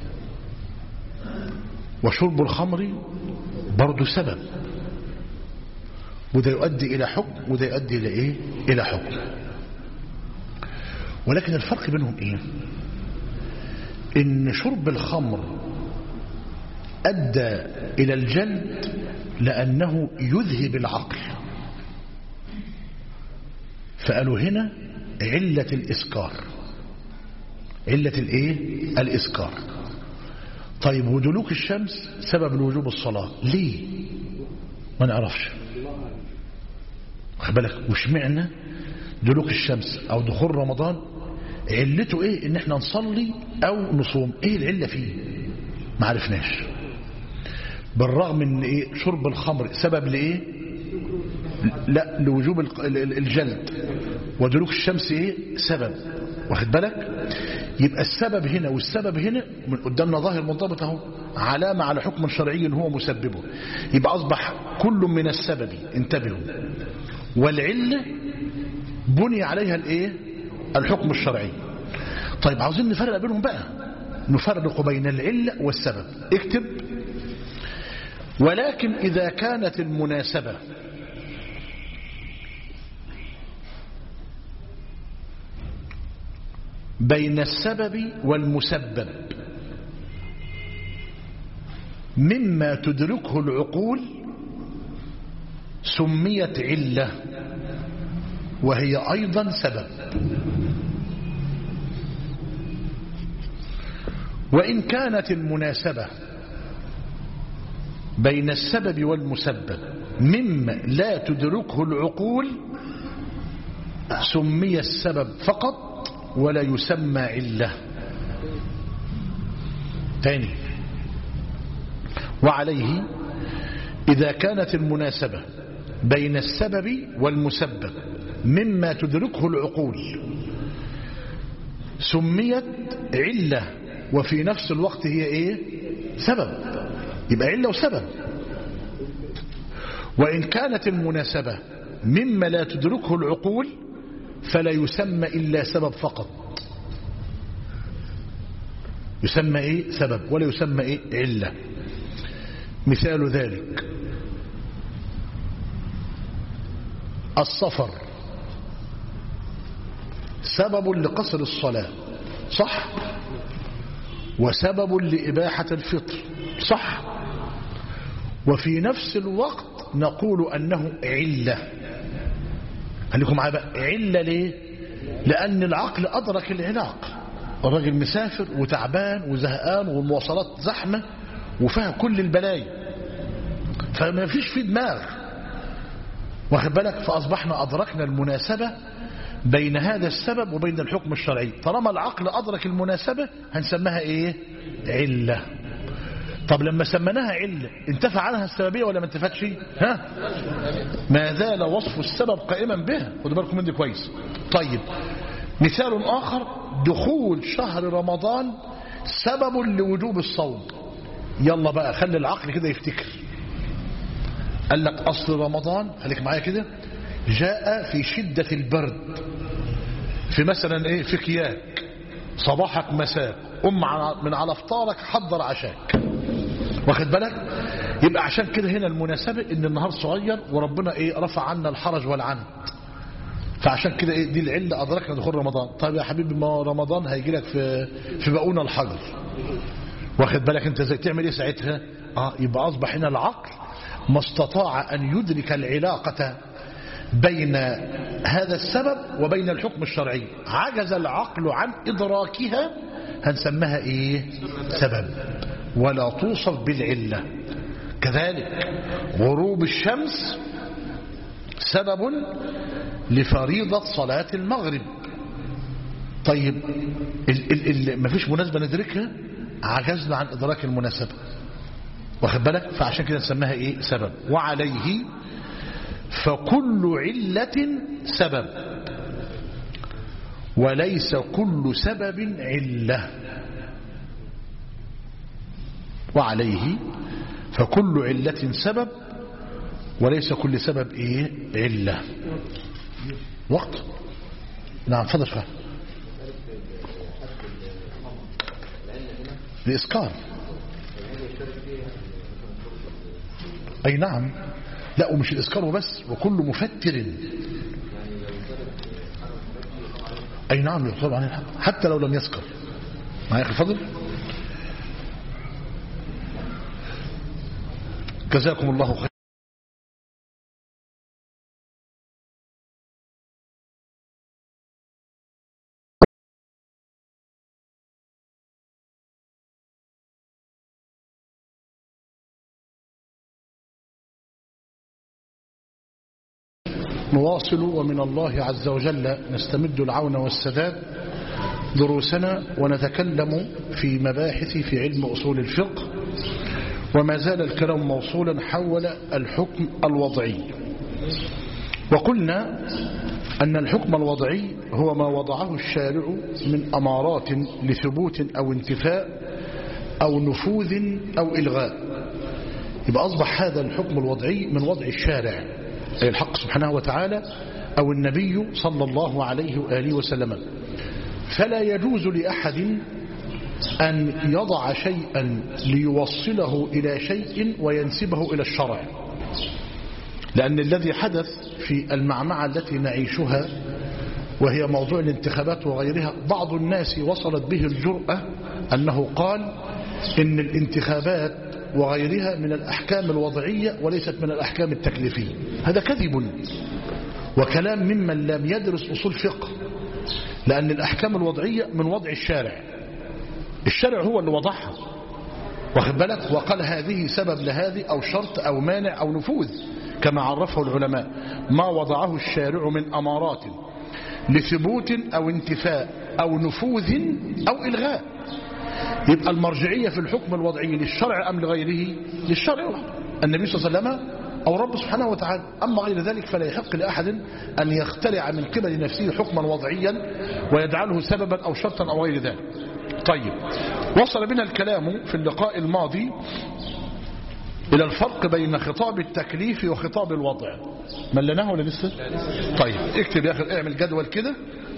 وشرب الخمر برضه سبب وده يؤدي إلى حكم وده يؤدي إلى إيه إلى حكم ولكن الفرق بينهم إيه إن شرب الخمر أدى إلى الجلد لأنه يذهب العقل فقالوا هنا علة الإسكار علة الإيه الإسكار طيب ودلوك الشمس سبب لوجوب الصلاة ليه ما نعرفش خد بالك وش معنى دلوك الشمس او دخول رمضان علته ايه ان احنا نصلي او نصوم ايه العلة فيه ما عرفناش بالرغم من ايه شرب الخمر سبب لايه لا لوجوب الجلد ودلوك الشمس ايه سبب واخد بالك يبقى السبب هنا والسبب هنا من قدامنا ظاهر منضبط اهو علامة على حكم شرعي هو مسببه يبقى أصبح كل من السبب انتبهوا والعلة بني عليها الايه الحكم الشرعي طيب عاوزين نفرق بينهم بقى نفرق بين العلة والسبب اكتب ولكن إذا كانت المناسبة بين السبب والمسبب مما تدركه العقول سميت علة وهي أيضا سبب وإن كانت المناسبة بين السبب والمسبب مما لا تدركه العقول سمي السبب فقط ولا يسمى علة ثاني وعليه إذا كانت المناسبة بين السبب والمسبب مما تدركه العقول سميت علة وفي نفس الوقت هي ايه سبب يبقى علة وسبب وإن كانت المناسبة مما لا تدركه العقول فلا يسمى إلا سبب فقط يسمى إيه سبب ولا يسمى إيه علة مثال ذلك السفر سبب لقصر الصلاة صح وسبب لإباحة الفطر صح وفي نفس الوقت نقول أنه علة خليكم معايا بقى علة ليه لأن العقل أدرك العلاق الراجل مسافر وتعبان وزهقان والمواصلات زحمة وفيها كل البلايا فما فيش في دماغ واخد بالك فأصبحنا أدركنا المناسبة بين هذا السبب وبين الحكم الشرعي طالما العقل أدرك المناسبة هنسميها إيه علة طب لما سميناها علة انتفع عنها السببية ولا ما انتفتش ها ما زال وصف السبب قائما بها خدوا بالكم من دي كويس طيب مثال آخر دخول شهر رمضان سبب لوجوب الصوم يلا بقى خلي العقل كده يفتكر قال لك أصل رمضان خليك معايا كده جاء في شدة البرد في مثلا ايه في كياك صباحك مساء قم من على فطارك حضر عشاك واخد بالك يبقى عشان كده هنا المناسبة ان النهار صغير وربنا ايه رفع عنا الحرج والعنت فعشان كده ايه دي العلة أدركنا دخول رمضان طيب يا حبيبي ما رمضان هيجي لك في في بقونا الحجر واخد بالك انت ازاي تعمل ايه ساعتها اه يبقى اصبح هنا العقل ما استطاع ان يدرك العلاقة بين هذا السبب وبين الحكم الشرعي عجز العقل عن ادراكها هنسميها ايه سبب ولا توصف بالعلة كذلك غروب الشمس سبب لفريضة صلاة المغرب طيب ال ال ال مفيش مناسبة ندركها عجزنا عن إدراك المناسبة واخد بالك فعشان كده نسميها إيه سبب وعليه فكل علة سبب وليس كل سبب علة وعليه فكل علة سبب وليس كل سبب إيه علة وقت نعم فضل شوية الإسكار أي نعم لا ومش الإسكار وبس وكل مفتر أي نعم يطلب عن الحق حتى لو لم يسكر معايا أخي فضل جزاكم الله خير نواصل ومن الله عز وجل نستمد العون والسداد دروسنا ونتكلم في مباحث في علم أصول الفقه وما زال الكلام موصولا حول الحكم الوضعي وقلنا أن الحكم الوضعي هو ما وضعه الشارع من أمارات لثبوت أو انتفاء أو نفوذ أو إلغاء يبقى أصبح هذا الحكم الوضعي من وضع الشارع أي الحق سبحانه وتعالى أو النبي صلى الله عليه وآله وسلم فلا يجوز لأحد أن يضع شيئا ليوصله إلى شيء وينسبه إلى الشرع لأن الذي حدث في المعمعة التي نعيشها وهي موضوع الانتخابات وغيرها بعض الناس وصلت به الجرأة أنه قال إن الانتخابات وغيرها من الأحكام الوضعية وليست من الأحكام التكليفية هذا كذب وكلام ممن لم يدرس أصول فقه لأن الأحكام الوضعية من وضع الشارع الشارع هو اللي وضعها واخد بالك وقال هذه سبب لهذه أو شرط أو مانع أو نفوذ كما عرفه العلماء ما وضعه الشارع من أمارات لثبوت أو انتفاء أو نفوذ أو إلغاء يبقى المرجعية في الحكم الوضعي للشرع أم لغيره للشرع وحده النبي صلى الله عليه وسلم أو رب سبحانه وتعالى أما غير ذلك فلا يحق لأحد أن يخترع من قبل نفسه حكما وضعيا ويجعله سببا أو شرطا أو غير ذلك طيب وصل بنا الكلام في اللقاء الماضي إلى الفرق بين خطاب التكليف وخطاب الوضع ملناه ولا لسه طيب اكتب يا أخي اعمل جدول كده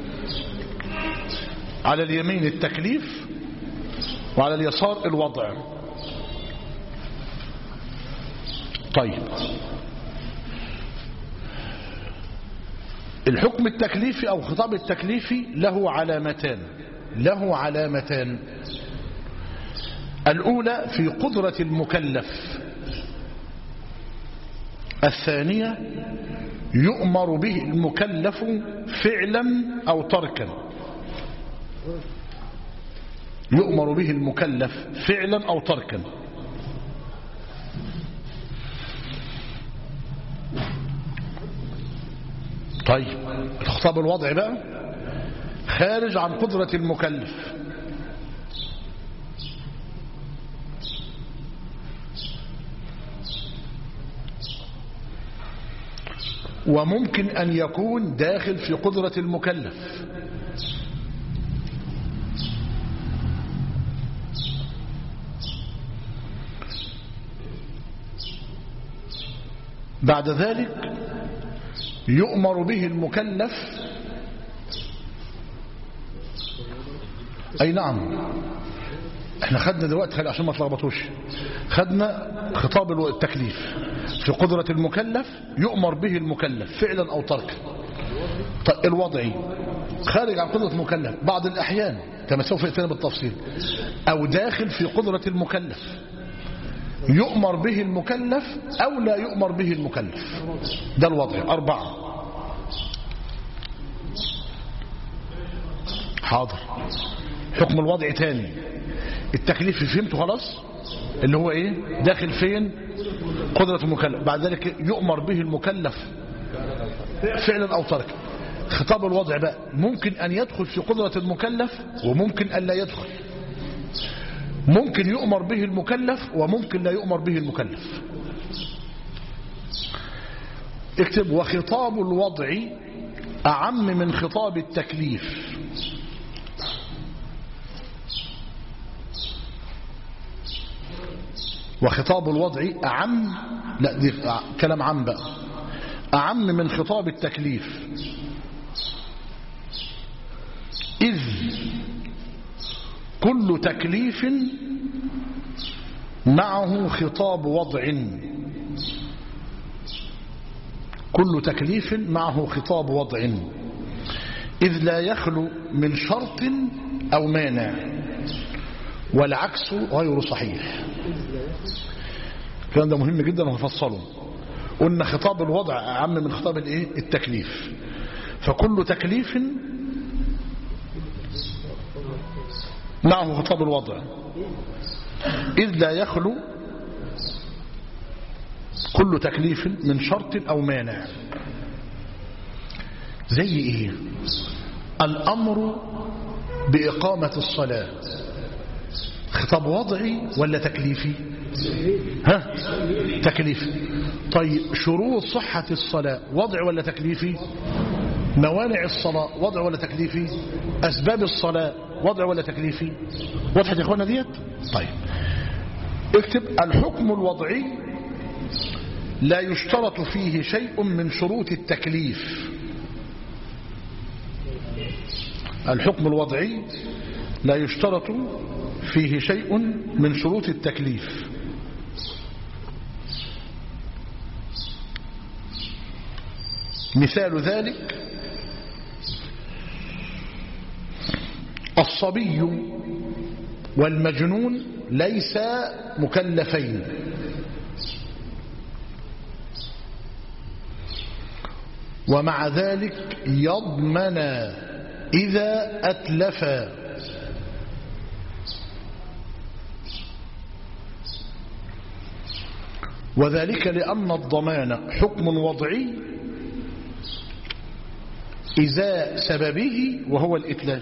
على اليمين التكليف وعلى اليسار الوضع طيب الحكم التكليفي أو خطاب التكليفي له علامتان له علامتان الأولى في قدرة المكلف الثانية يؤمر به المكلف فعلا أو تركا يؤمر به المكلف فعلا أو تركا طيب الخطاب الوضع بقى خارج عن قدرة المكلف وممكن أن يكون داخل في قدرة المكلف بعد ذلك يؤمر به المكلف أي نعم احنا خدنا دلوقتي عشان ما تلخبطوش خدنا خطاب التكليف في قدرة المكلف يؤمر به المكلف فعلا أو تركا طيب الوضعي خارج عن قدرة المكلف بعض الأحيان كما سوف يأتينا بالتفصيل أو داخل في قدرة المكلف يؤمر به المكلف أو لا يؤمر به المكلف ده الوضع أربعة حاضر حكم الوضع تاني التكليف فهمته خلاص اللي هو ايه داخل فين قدرة المكلف بعد ذلك يؤمر به المكلف فعلا او تركا خطاب الوضع بقى ممكن ان يدخل في قدرة المكلف وممكن ان لا يدخل ممكن يؤمر به المكلف وممكن لا يؤمر به المكلف اكتب وخطاب الوضع أعم من خطاب التكليف وخطاب الوضع أعم لا دي كلام عام بقى أعم من خطاب التكليف إذ كل تكليف معه خطاب وضع كل تكليف معه خطاب وضع إذ لا يخلو من شرط أو مانع والعكس غير صحيح الكلام ده مهم جدا وهفصله قلنا خطاب الوضع أعم من خطاب الايه التكليف فكل تكليف معه خطاب الوضع إذ لا يخلو كل تكليف من شرط أو مانع زي إيه الأمر بإقامة الصلاة خطاب وضعي ولا تكليفي ها تكليفي طيب شروط صحة الصلاة وضع ولا تكليفي موانع الصلاة وضع ولا تكليفي أسباب الصلاة وضع ولا تكليفي وضحت يا اخوانا ديت طيب اكتب الحكم الوضعي لا يشترط فيه شيء من شروط التكليف الحكم الوضعي لا يشترط فيه شيء من شروط التكليف مثال ذلك الصبي والمجنون ليس مكلفين ومع ذلك يضمن إذا أتلفا وذلك لأن الضمان حكم وضعي إذا سببه وهو الإتلاف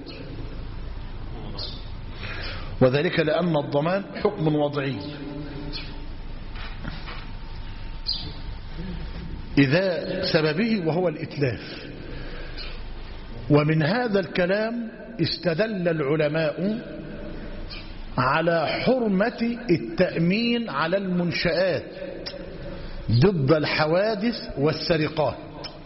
وذلك لأن الضمان حكم وضعي إذا سببه وهو الإتلاف ومن هذا الكلام استدل العلماء على حرمة التأمين على المنشآت ضد الحوادث والسرقات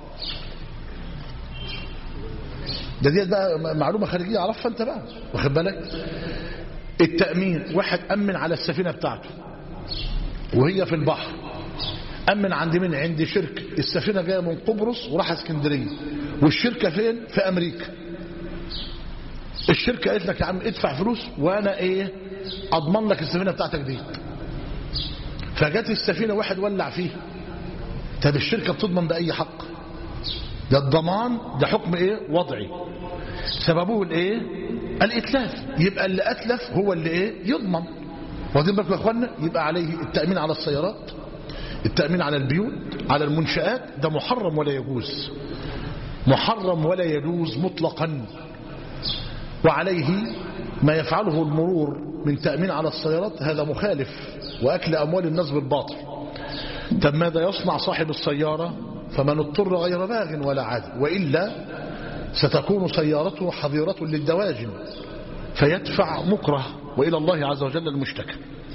ده دي بقى معلومة خارجية عرفها انت بقى واخد بالك التأمين واحد أمن على السفينة بتاعته وهي في البحر أمن عند من عند شركة السفينة جاية من قبرص وراح اسكندرية والشركة فين في أمريكا الشركة قالت لك يا عم ادفع فلوس وانا ايه اضمن لك السفينة بتاعتك دي فجت السفينة واحد ولع فيها طب الشركة بتضمن بأي حق ده الضمان ده حكم ايه وضعي سببه الايه الاتلاف يبقى اللي اتلف هو اللي ايه يضمن واخدين بالكم يا اخوانا يبقى عليه التأمين على السيارات التأمين على البيوت على المنشآت ده محرم ولا يجوز محرم ولا يجوز مطلقا وعليه ما يفعله المرور من تأمين على السيارات هذا مخالف وأكل أموال الناس بالباطل طب ماذا يصنع صاحب السيارة فمن اضطر غير باغ ولا عاد وإلا ستكون سيارته حظيرة للدواجن فيدفع مكره وإلى الله عز وجل المشتكى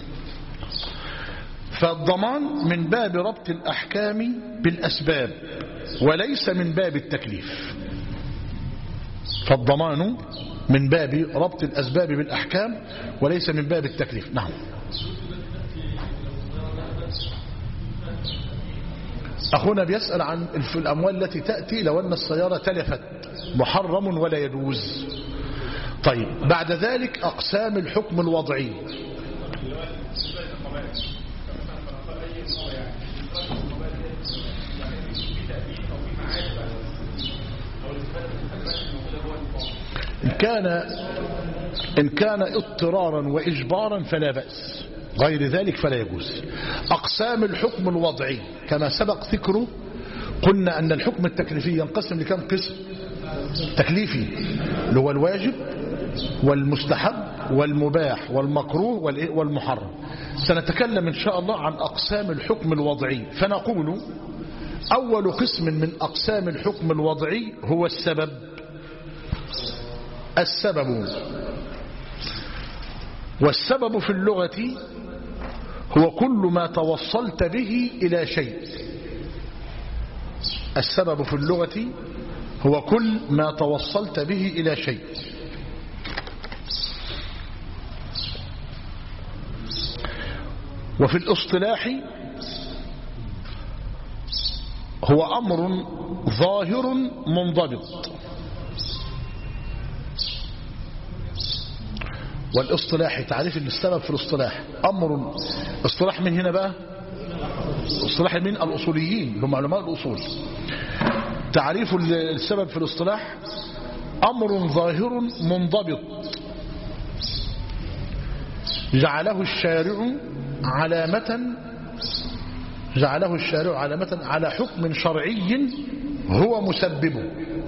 فالضمان من باب ربط الأحكام بالأسباب وليس من باب التكليف فالضمان من باب ربط الأسباب بالأحكام وليس من باب التكليف نعم أخونا بيسأل عن الف- الأموال التي تأتي لو أن السيارة تلفت محرم ولا يجوز طيب بعد ذلك أقسام الحكم الوضعي إن كان إن كان اضطرارا وإجبارا فلا بأس غير ذلك فلا يجوز أقسام الحكم الوضعي كما سبق ذكره قلنا أن الحكم التكليفي ينقسم لكم قسم تكليفي اللي هو الواجب والمستحب والمباح والمكروه والإيه؟ والمحرم سنتكلم إن شاء الله عن أقسام الحكم الوضعي فنقول أول قسم من أقسام الحكم الوضعي هو السبب السبب والسبب في اللغة هو كل ما توصلت به إلى شيء السبب في اللغة هو كل ما توصلت به إلى شيء وفي الاصطلاح هو أمر ظاهر منضبط والاصطلاح تعريف السبب في الاصطلاح أمر اصطلاح من هنا بقى اصطلاح من الأصوليين هم علماء الأصول تعريف السبب في الاصطلاح أمر ظاهر منضبط جعله الشارع علامة جعله الشارع علامة على حكم شرعي هو مسببه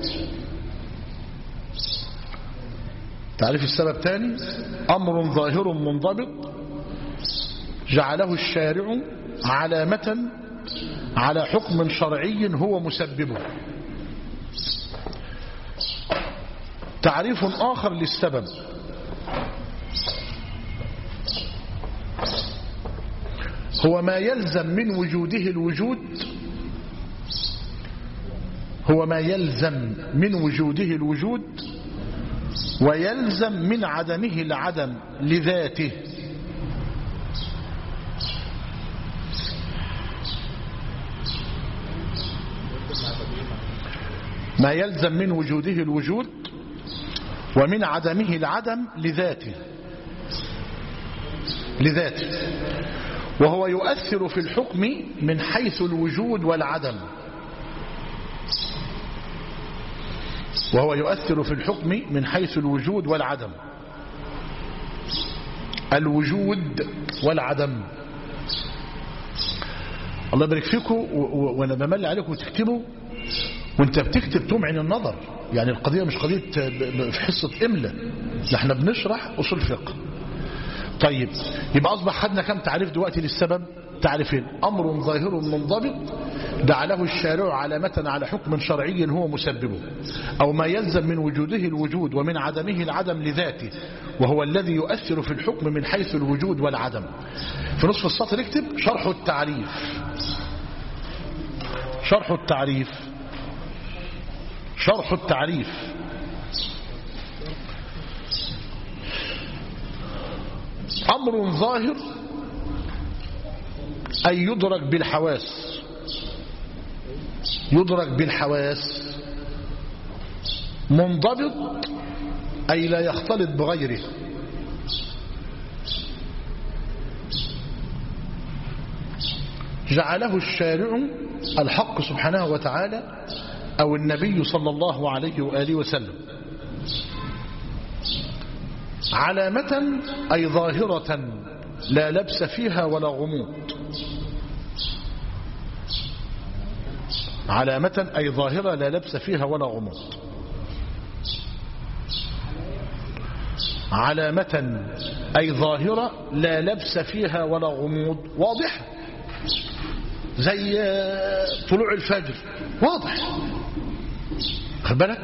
تعريف السبب تاني أمر ظاهر منضبط جعله الشارع علامة على حكم شرعي هو مسببه تعريف آخر للسبب هو ما يلزم من وجوده الوجود هو ما يلزم من وجوده الوجود ويلزم من عدمه العدم لذاته ما يلزم من وجوده الوجود ومن عدمه العدم لذاته لذاته وهو يؤثر في الحكم من حيث الوجود والعدم وهو يؤثر في الحكم من حيث الوجود والعدم الوجود والعدم الله يبارك فيكم وانا بمل عليكم تكتبوا وانت بتكتب تمعن النظر يعني القضية مش قضية في حصة إملة احنا بنشرح أصول فقه طيب يبقى أصبح خدنا كم تعريف دلوقتي للسبب تعريفين أمر ظاهر منضبط جعله الشارع علامة على حكم شرعي هو مسببه أو ما يلزم من وجوده الوجود ومن عدمه العدم لذاته وهو الذي يؤثر في الحكم من حيث الوجود والعدم في نصف السطر اكتب شرح التعريف شرح التعريف شرح التعريف أمر ظاهر أي يدرك بالحواس يدرك بالحواس منضبط أي لا يختلط بغيره جعله الشارع الحق سبحانه وتعالى أو النبي صلى الله عليه وآله وسلم علامة أي ظاهرة لا لبس فيها ولا غموض علامة أي ظاهرة لا لبس فيها ولا غموض علامة أي ظاهرة لا لبس فيها ولا غموض واضحة زي طلوع الفجر واضح خد بالك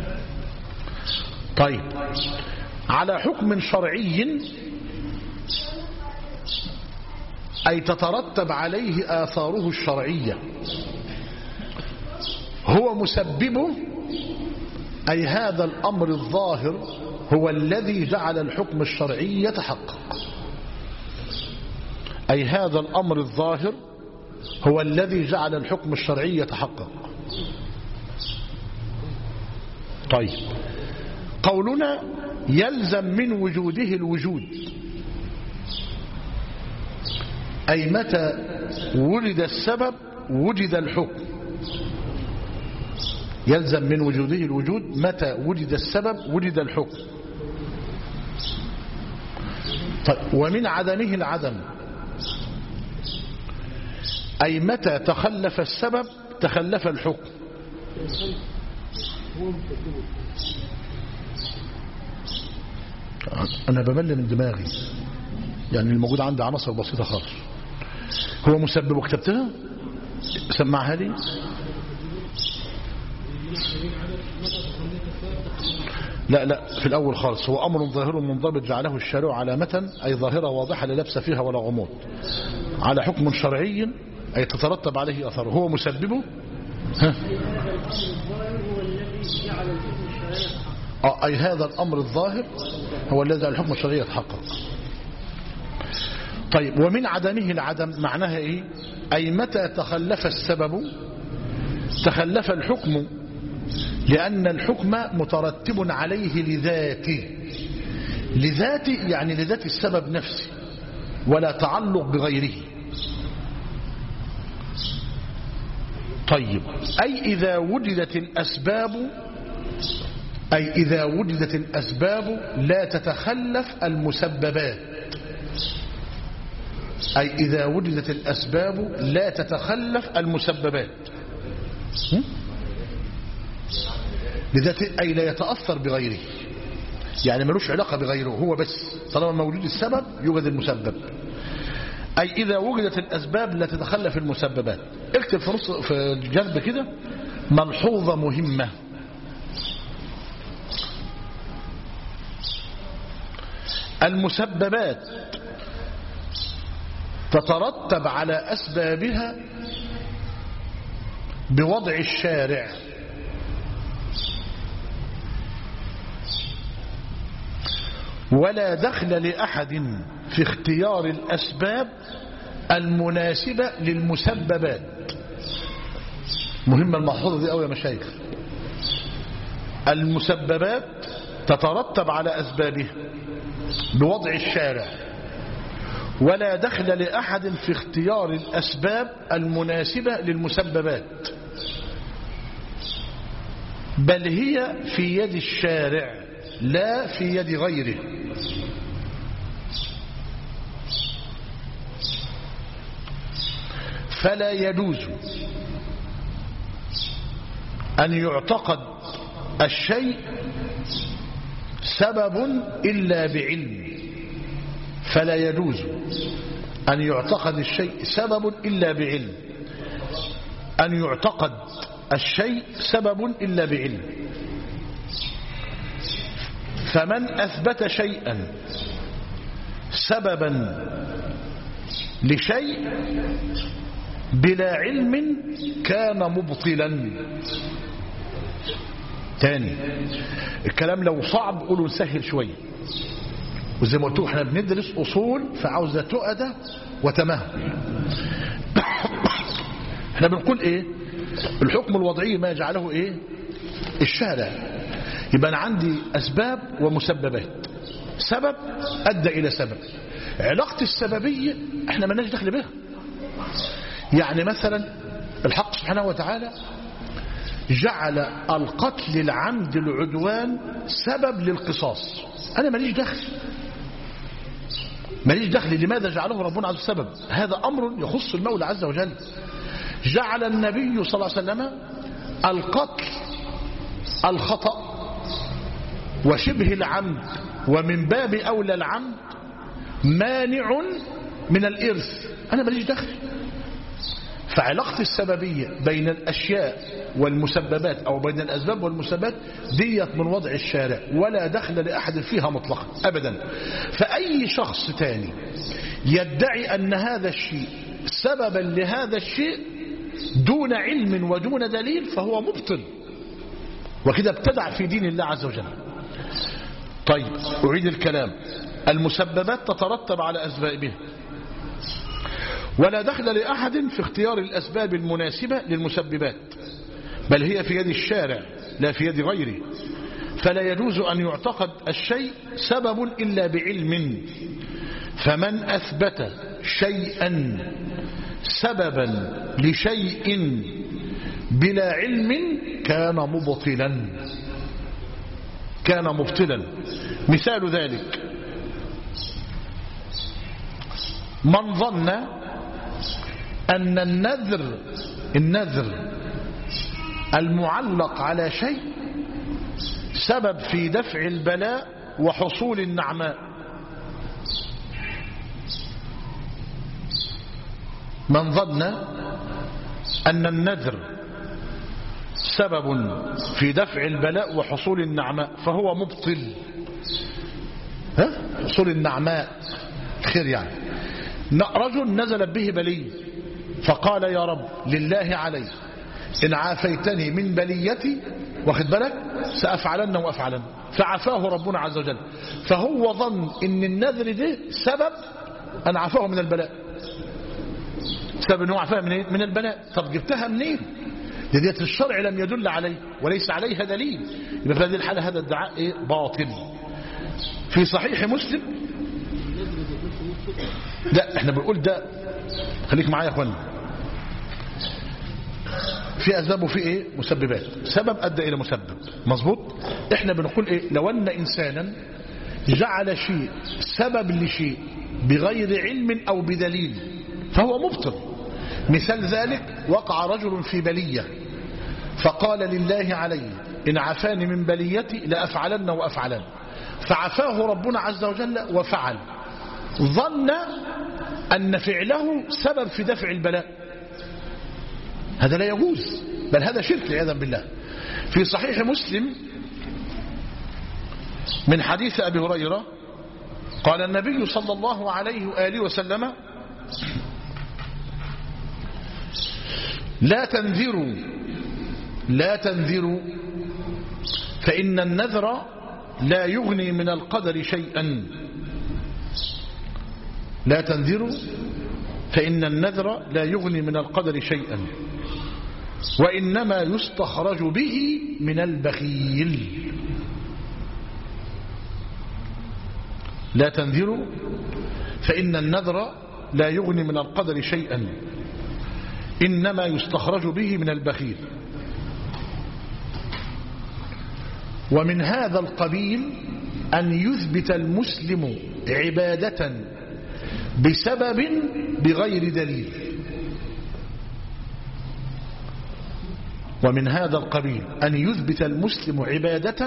طيب على حكم شرعي أي تترتب عليه آثاره الشرعية هو مسببه أي هذا الأمر الظاهر هو الذي جعل الحكم الشرعي يتحقق أي هذا الأمر الظاهر هو الذي جعل الحكم الشرعي يتحقق طيب قولنا يلزم من وجوده الوجود أي متى ولد السبب وجد الحكم يلزم من وجوده الوجود متى وجد السبب وجد الحكم طيب ومن عدمه العدم أي متى تخلف السبب تخلف الحكم أنا بمل من دماغي يعني الموجود عندي عناصر بسيطة خالص هو مسبب وكتبتها سمعها لي لا لا في الأول خالص هو أمر ظاهر منضبط جعله الشارع علامة أي ظاهرة واضحة لا لبس فيها ولا غموض على حكم شرعي أي تترتب عليه أثره هو مسببه ها آه، أي هذا الأمر الظاهر هو الذي على الحكم الشرعي يتحقق طيب ومن عدمه العدم معناها إيه أي متى تخلف السبب تخلف الحكم لأن الحكم مترتب عليه لذاته لذاته يعني لذات السبب نفسه ولا تعلق بغيره طيب أي إذا وجدت الأسباب أي إذا وجدت الأسباب لا تتخلف المسببات أي إذا وجدت الأسباب لا تتخلف المسببات م? لذاته أي لا يتأثر بغيره يعني ملوش علاقة بغيره هو بس طالما موجود السبب يوجد المسبب أي إذا وجدت الأسباب لا تتخلف المسببات اكتب في نص في الجنب كده ملحوظة مهمة المسببات تترتب على أسبابها بوضع الشارع ولا دخل لأحد في اختيار الأسباب المناسبة للمسببات مهمة المحفوظة دي قوي يا مشايخ المسببات تترتب على أسبابها بوضع الشارع ولا دخل لأحد في اختيار الأسباب المناسبة للمسببات بل هي في يد الشارع لا في يد غيره فلا يجوز أن يعتقد الشيء سبب إلا بعلم فلا يجوز أن يعتقد الشيء سبب إلا بعلم أن يعتقد الشيء سبب إلا بعلم فمن أثبت شيئا سببا لشيء بلا علم كان مبطلا تاني الكلام لو صعب قولوا نسهل شوية وزي ما قلت احنا بندرس أصول فعاوزة تؤدة وتمهل احنا بنقول ايه الحكم الوضعي ما يجعله ايه الشارع يبقى أنا عندي أسباب ومسببات سبب أدى إلى سبب علاقة السببية احنا مالناش دخل بها يعني مثلا الحق سبحانه وتعالى جعل القتل العمد العدوان سبب للقصاص أنا ماليش دخل ماليش دخل لماذا جعله ربنا عز وجل سبب هذا أمر يخص المولى عز وجل جعل النبي صلى الله عليه وسلم القتل الخطأ وشبه العمد ومن باب أولى العمد مانع من الإرث أنا ماليش دخل فعلاقة السببية بين الأشياء والمسببات أو بين الأسباب والمسببات ديت من وضع الشارع ولا دخل لأحد فيها مطلقا أبدا فأي شخص تاني يدعي أن هذا الشيء سببا لهذا الشيء دون علم ودون دليل فهو مبطل وكده ابتدع في دين الله عز وجل طيب أعيد الكلام المسببات تترتب على أسبابها ولا دخل لأحد في اختيار الأسباب المناسبة للمسببات بل هي في يد الشارع لا في يد غيره فلا يجوز أن يعتقد الشيء سبب إلا بعلم فمن أثبت شيئا سببا لشيء بلا علم كان مبطلا كان مبطلا مثال ذلك من ظن أن النذر النذر المعلق على شيء سبب في دفع البلاء وحصول النعماء من ظن أن النذر سبب في دفع البلاء وحصول النعماء فهو مبطل ها؟ حصول النعماء خير يعني رجل نزلت به بلي فقال يا رب لله علي إن عافيتني من بليتي واخد بالك سأفعلن وأفعلن فعفاه ربنا عز وجل فهو ظن ان النذر ده سبب أن عفاه من البلاء سبب أنه عفاه من, إيه؟ من البلاء طب جبتها منين دي ديت الشرع لم يدل عليه وليس عليها دليل يبقى في هذه الحالة هذا الدعاء إيه؟ باطل في صحيح مسلم لا احنا بنقول ده خليك معايا يا اخوانا في اسباب وفي ايه مسببات سبب ادى الى مسبب مظبوط احنا بنقول ايه لو ان انسانا جعل شيء سبب لشيء بغير علم او بدليل فهو مبطل مثال ذلك وقع رجل في بلية فقال لله علي إن عفاني من بليتي لأفعلن وأفعلن فعفاه ربنا عز وجل وفعل ظن أن فعله سبب في دفع البلاء هذا لا يجوز بل هذا شرك عياذا بالله في صحيح مسلم من حديث أبي هريرة قال النبي صلى الله عليه وآله وسلم لا تنذروا لا تنذروا فإن النذر لا يغني من القدر شيئا لا تنذروا فإن النذر لا يغني من القدر شيئا وإنما يستخرج به من البخيل لا تنذروا فإن النذر لا يغني من القدر شيئا إنما يستخرج به من البخيل ومن هذا القبيل أن يثبت المسلم عبادة بسبب بغير دليل ومن هذا القبيل أن يثبت المسلم عبادة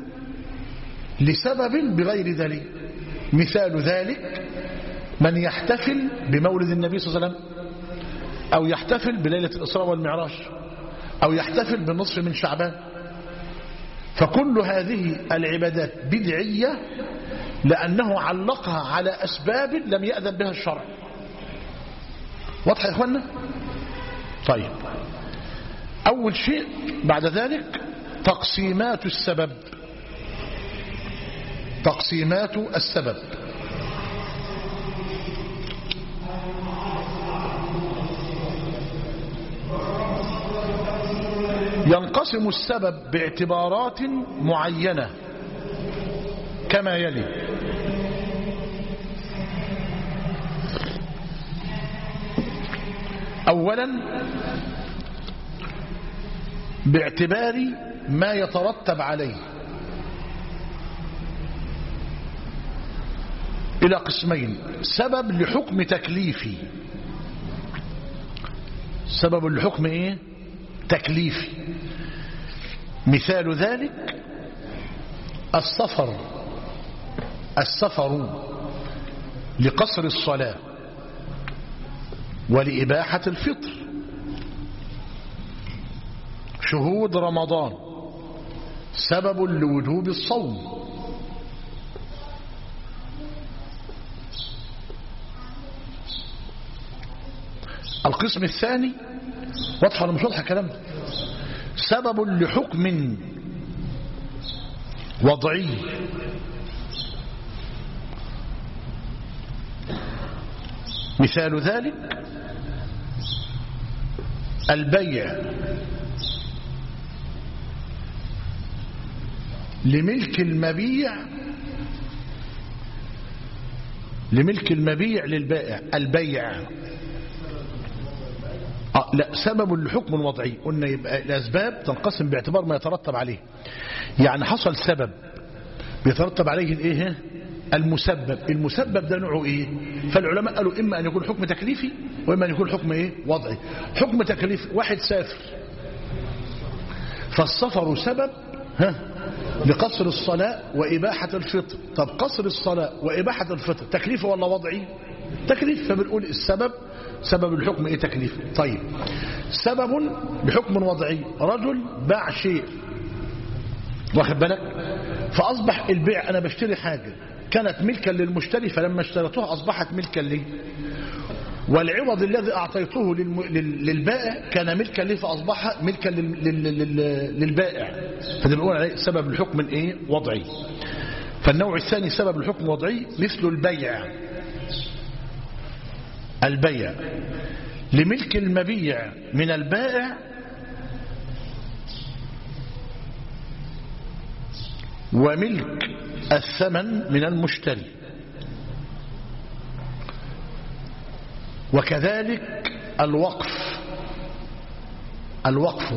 لسبب بغير دليل مثال ذلك من يحتفل بمولد النبي صلى الله عليه وسلم أو يحتفل بليلة الإسراء والمعراج أو يحتفل بالنصف من شعبان فكل هذه العبادات بدعية لأنه علقها على أسباب لم يأذن بها الشرع واضح يا إخوانا طيب أول شيء بعد ذلك تقسيمات السبب تقسيمات السبب ينقسم السبب باعتبارات معينة كما يلي أولا باعتبار ما يترتب عليه إلى قسمين سبب لحكم تكليفي سبب لحكم إيه تكليفي مثال ذلك السفر السفر لقصر الصلاة ولإباحة الفطر شهود رمضان سبب لوجوب الصوم القسم الثاني واضحة ولا مش واضحة الكلام ده سبب لحكم وضعي مثال ذلك البيع لملك المبيع لملك المبيع للبائع البيع آه لا سبب الحكم الوضعي قلنا يبقى الأسباب تنقسم باعتبار ما يترتب عليه يعني حصل سبب بيترتب عليه الايه المسبب المسبب ده نوعه ايه فالعلماء قالوا اما ان يكون حكم تكليفي واما ان يكون حكم ايه وضعي حكم تكليفي واحد سافر فالسفر سبب ها لقصر الصلاة وإباحة الفطر طب قصر الصلاة وإباحة الفطر تكليف ولا وضعي تكليف فبنقول السبب سبب الحكم ايه تكليف طيب سبب بحكم وضعي رجل باع شيء واخد بالك فأصبح البيع أنا بشتري حاجة كانت ملكا للمشتري فلما اشتريتها أصبحت ملكا لي والعوض الذي أعطيته للم... لل- للبائع كان ملكا لي فأصبح ملكا لل... لل... لل... للبائع فده بنقول عليه سبب الحكم الايه وضعي فالنوع الثاني سبب الحكم الوضعي مثل البيع البيع لملك المبيع من البائع وملك الثمن من المشتري وكذلك الوقف الوقف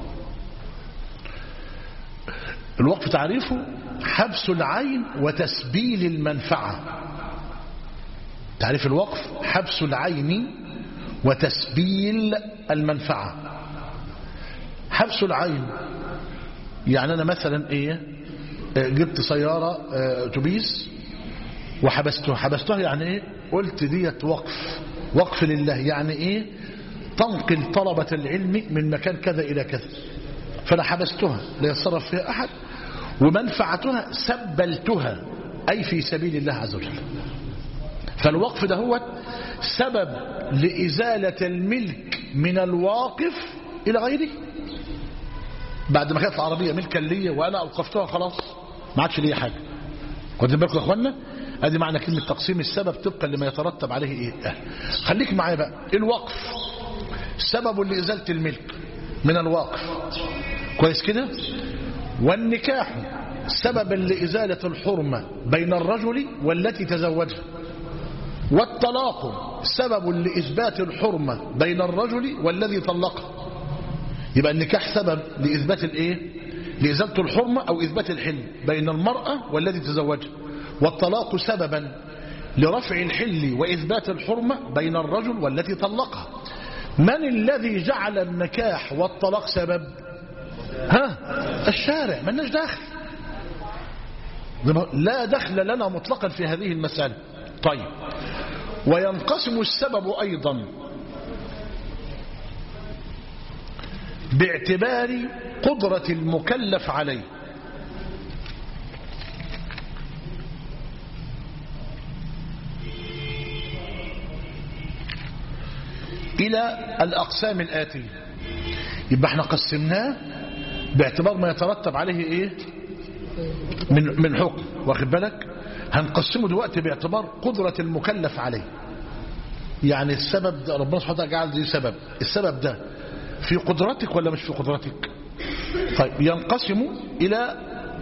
الوقف تعريفه حبس العين وتسبيل المنفعة تعريف الوقف حبس العين وتسبيل المنفعة حبس العين يعني أنا مثلا إيه آه، جبت سيارة آه، أتوبيس وحبستها حبستها يعني إيه قلت ديت وقف وقف لله يعني إيه تنقل طلبة العلم من مكان كذا إلى كذا فأنا حبستها لا يتصرف فيها أحد ومنفعتها سبلتها أي في سبيل الله عز وجل فالوقف ده هو سبب لإزالة الملك من الواقف إلى غيره بعد ما كانت العربية ملكا لي وأنا أوقفتها خلاص ما عادش ليا حاجة واخدين بالكم يا اخوانا ادي معنى كلمة تقسيم السبب طبقا لما يترتب عليه ايه آه. خليك معايا بقى الوقف سبب لإزالة الملك من الواقف كويس كده والنكاح سببا لإزالة الحرمة بين الرجل والتي تزوجها والطلاق سبب لإثبات الحرمة بين الرجل والذي طلقها يبقى النكاح سبب لإثبات الإيه لإزالة الحرمة أو إثبات الحل بين المرأة والذي تزوجها والطلاق سببا لرفع الحل وإثبات الحرمة بين الرجل والتي طلقها من الذي جعل النكاح والطلاق سبب ها الشارع ملناش دخل لا دخل لنا مطلقا في هذه المسألة طيب وينقسم السبب أيضا باعتبار قدرة المكلف عليه إلى الأقسام الآتية يبقى احنا قسمناه باعتبار ما يترتب عليه ايه من من حكم واخد بالك هنقسمه دلوقتي باعتبار قدرة المكلف عليه يعني السبب ده ربنا سبحانه وتعالى جعل دي سبب السبب ده في قدرتك ولا مش في قدرتك طيب ينقسم إلى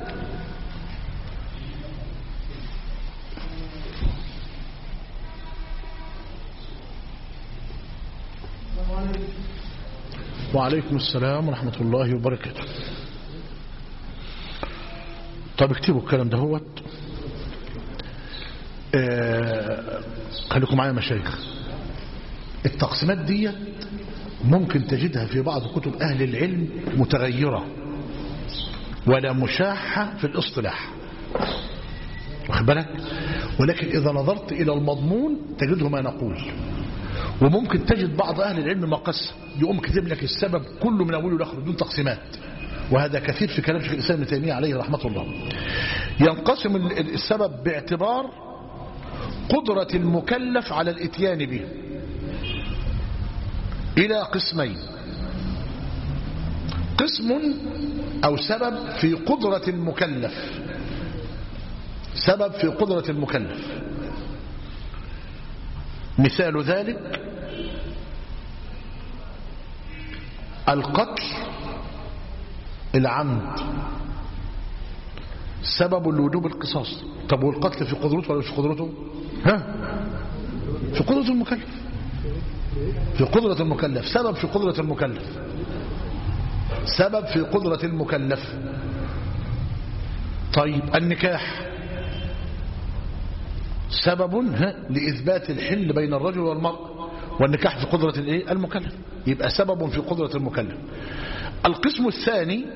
وعليكم السلام ورحمة الله وبركاته طب اكتبوا الكلام ده هو آه خليكم معايا مشايخ التقسيمات دي ممكن تجدها في بعض كتب أهل العلم متغيرة ولا مشاحة في الاصطلاح واخد بالك ولكن إذا نظرت إلى المضمون تجده ما نقول وممكن تجد بعض أهل العلم مقسم يقوم كتب لك السبب كله من أوله لآخره بدون تقسيمات وهذا كثير في كلام شيخ الإسلام ابن تيمية عليه رحمة الله ينقسم السبب باعتبار قدرة المكلف على الاتيان به إلى قسمين قسم أو سبب في قدرة المكلف سبب في قدرة المكلف مثال ذلك القتل العمد سبب الوجوب القصاص طب والقتل في قدرته ولا مش في قدرته ها في قدرة المكلف في قدرة المكلف سبب في قدرة المكلف سبب في قدرة المكلف طيب النكاح سبب ها لإثبات الحل بين الرجل والمرأة والنكاح في قدرة الايه المكلف يبقى سبب في قدرة المكلف القسم الثاني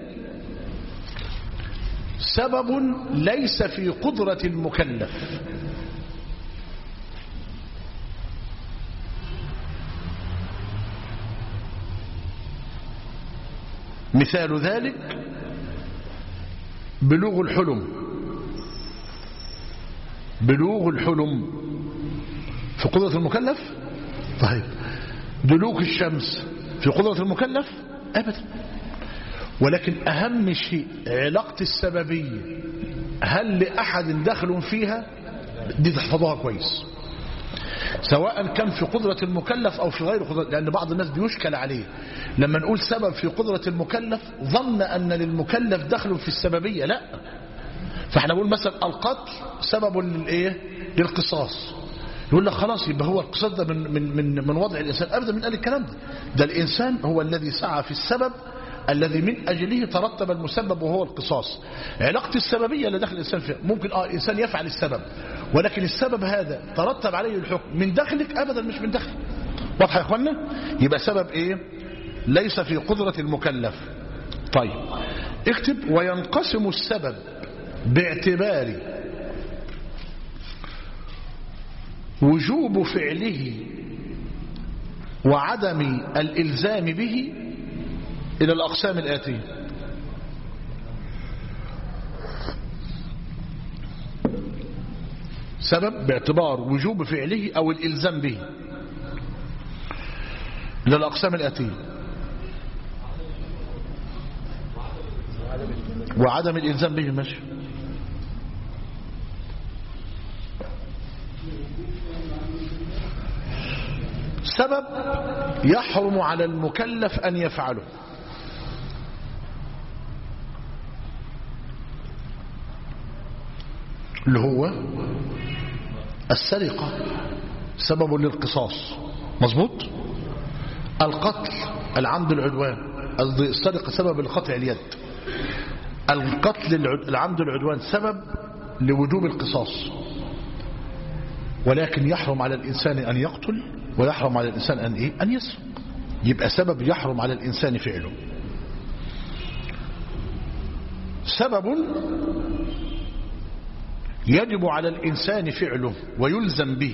سبب ليس في قدرة المكلف مثال ذلك بلوغ الحلم بلوغ الحلم في قدرة المكلف طيب دلوك الشمس في قدرة المكلف أبدا ولكن أهم شيء علاقة السببية هل لأحد دخل فيها دي تحفظوها كويس سواء كان في قدرة المكلف أو في غير قدرة لأن بعض الناس بيشكل عليه لما نقول سبب في قدرة المكلف ظن أن للمكلف دخل في السببية لا فاحنا نقول مثلا القتل سبب للايه للقصاص يقول لك خلاص يبقى هو القصاص ده من من من من وضع الانسان ابدا من قال الكلام ده ده الانسان هو الذي سعى في السبب الذي من اجله ترتب المسبب وهو القصاص علاقه السببيه اللي داخل الانسان فيها ممكن اه الانسان يفعل السبب ولكن السبب هذا ترتب عليه الحكم من داخلك ابدا مش من داخلك واضح يا اخوانا يبقى سبب ايه ليس في قدره المكلف طيب اكتب وينقسم السبب باعتبار وجوب فعله وعدم الإلزام به إلى الأقسام الآتية سبب باعتبار وجوب فعله أو الإلزام به إلى الأقسام الآتية وعدم الإلزام به ماشي سبب يحرم على المكلف أن يفعله اللي هو السرقة سبب للقصاص مظبوط القتل العمد العدوان قصدي السرقة سبب لقطع اليد القتل العمد العدوان سبب لوجوب القصاص ولكن يحرم على الإنسان أن يقتل ويحرم على الإنسان أن, إيه؟ أن يسرق يبقى سبب يحرم على الإنسان فعله سبب يجب على الإنسان فعله ويلزم به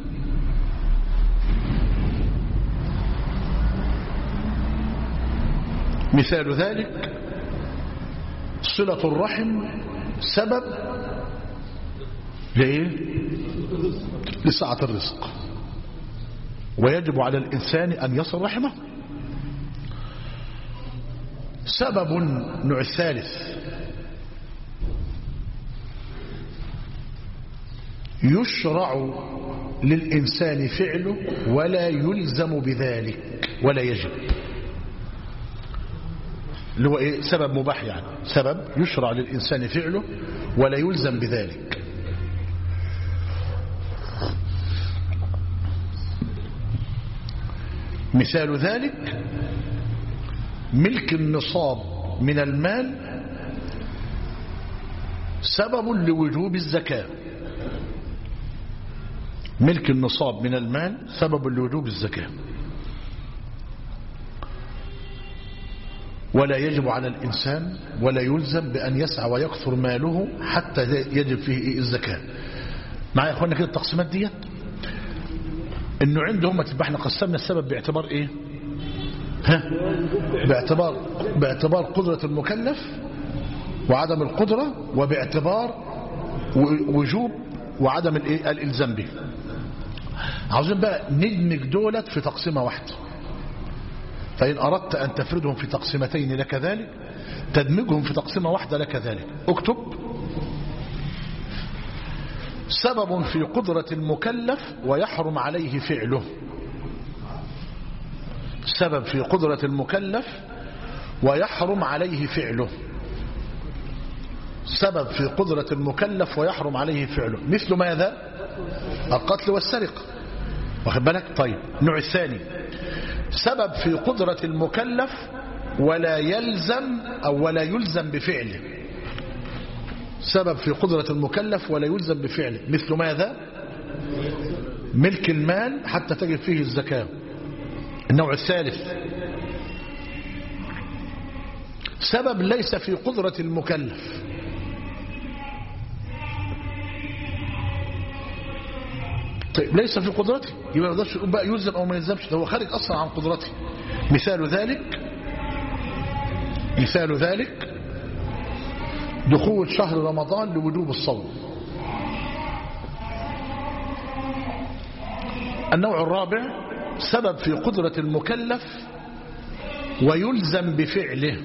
مثال ذلك صلة الرحم سبب لإيه؟ لسعة الرزق ويجب على الإنسان أن يصل رحمه سبب نوع الثالث يشرع للإنسان فعله ولا يلزم بذلك ولا يجب اللي هو إيه؟ سبب مباح يعني سبب يشرع للإنسان فعله ولا يلزم بذلك مثال ذلك ملك النصاب من المال سبب لوجوب الزكاة ملك النصاب من المال سبب لوجوب الزكاة ولا يجب على الإنسان ولا يلزم بأن يسعى ويكثر ماله حتى يجب فيه الزكاة معايا يا أخوانا كده التقسيمات ديت انه عندهم تبقى احنا قسمنا السبب باعتبار ايه ها باعتبار باعتبار قدرة المكلف وعدم القدرة وباعتبار وجوب وعدم الايه الالزام به عاوزين بقى ندمج دولت في تقسيمة واحدة فإن أردت أن تفردهم في تقسيمتين لك ذلك تدمجهم في تقسيمة واحدة لك ذلك اكتب سبب في قدرة المكلف ويحرم عليه فعله سبب في قدرة المكلف ويحرم عليه فعله سبب في قدرة المكلف ويحرم عليه فعله مثل ماذا القتل والسرقة واخد بالك طيب النوع الثاني سبب في قدرة المكلف ولا يلزم أو ولا يلزم بفعله سبب في قدرة المكلف ولا يلزم بفعله مثل ماذا ملك المال حتى تجب فيه الزكاة النوع الثالث سبب ليس في قدرة المكلف طيب ليس في قدرته يبقى ما يقدرش يقول بقى يلزم او ما يلزمش ده هو خارج اصلا عن قدرته مثال ذلك مثال ذلك دخول شهر رمضان لوجوب الصوم النوع الرابع سبب في قدرة المكلف ويلزم بفعله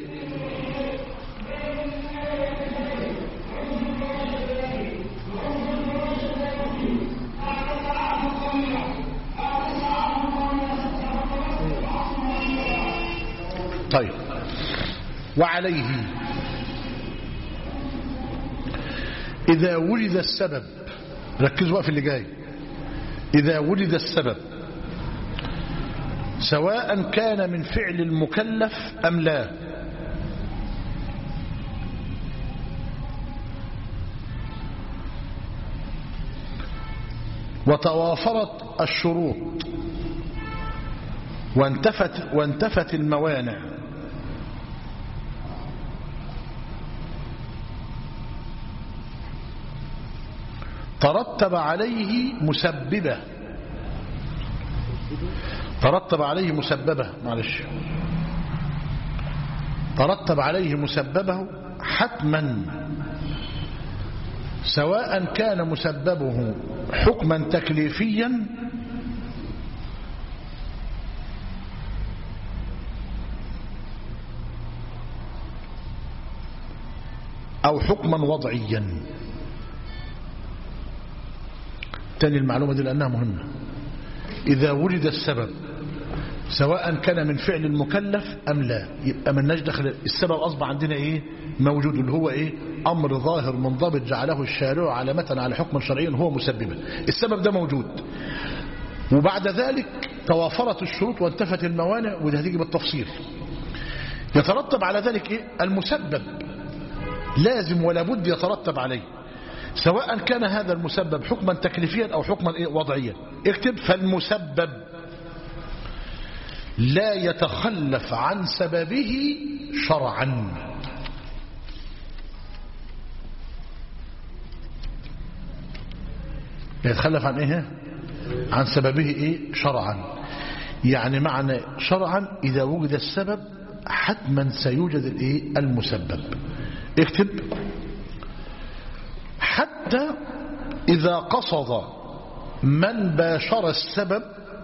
طيب وعليه إذا ولد السبب ركزوا بقى في اللي جاي إذا ولد السبب سواء كان من فعل المكلف أم لا وتوافرت الشروط وانتفت, وانتفت الموانع ترتب عليه مسببة ترتب عليه مسببة معلش ترتب عليه مسببه حتما سواء كان مسببه حكما تكليفيا أو حكما وضعيا تاني المعلومة دي لأنها مهمة إذا وجد السبب سواء كان من فعل المكلف أم لا يبقى من دخل السبب أصبح عندنا إيه موجود اللي هو إيه أمر ظاهر منضبط جعله الشارع علامة على حكم شرعي هو مسببا السبب ده موجود وبعد ذلك توافرت الشروط وانتفت الموانع وده هتيجي بالتفصيل يترتب على ذلك إيه المسبب لازم ولا بد يترتب عليه سواء كان هذا المسبب حكما تكليفيا أو حكما إيه وضعيا اكتب فالمسبب لا يتخلف عن سببه شرعا يتخلف عن ايه عن سببه ايه شرعا يعني معنى شرعا اذا وجد السبب حتما سيوجد الايه المسبب اكتب حتى اذا قصد من باشر السبب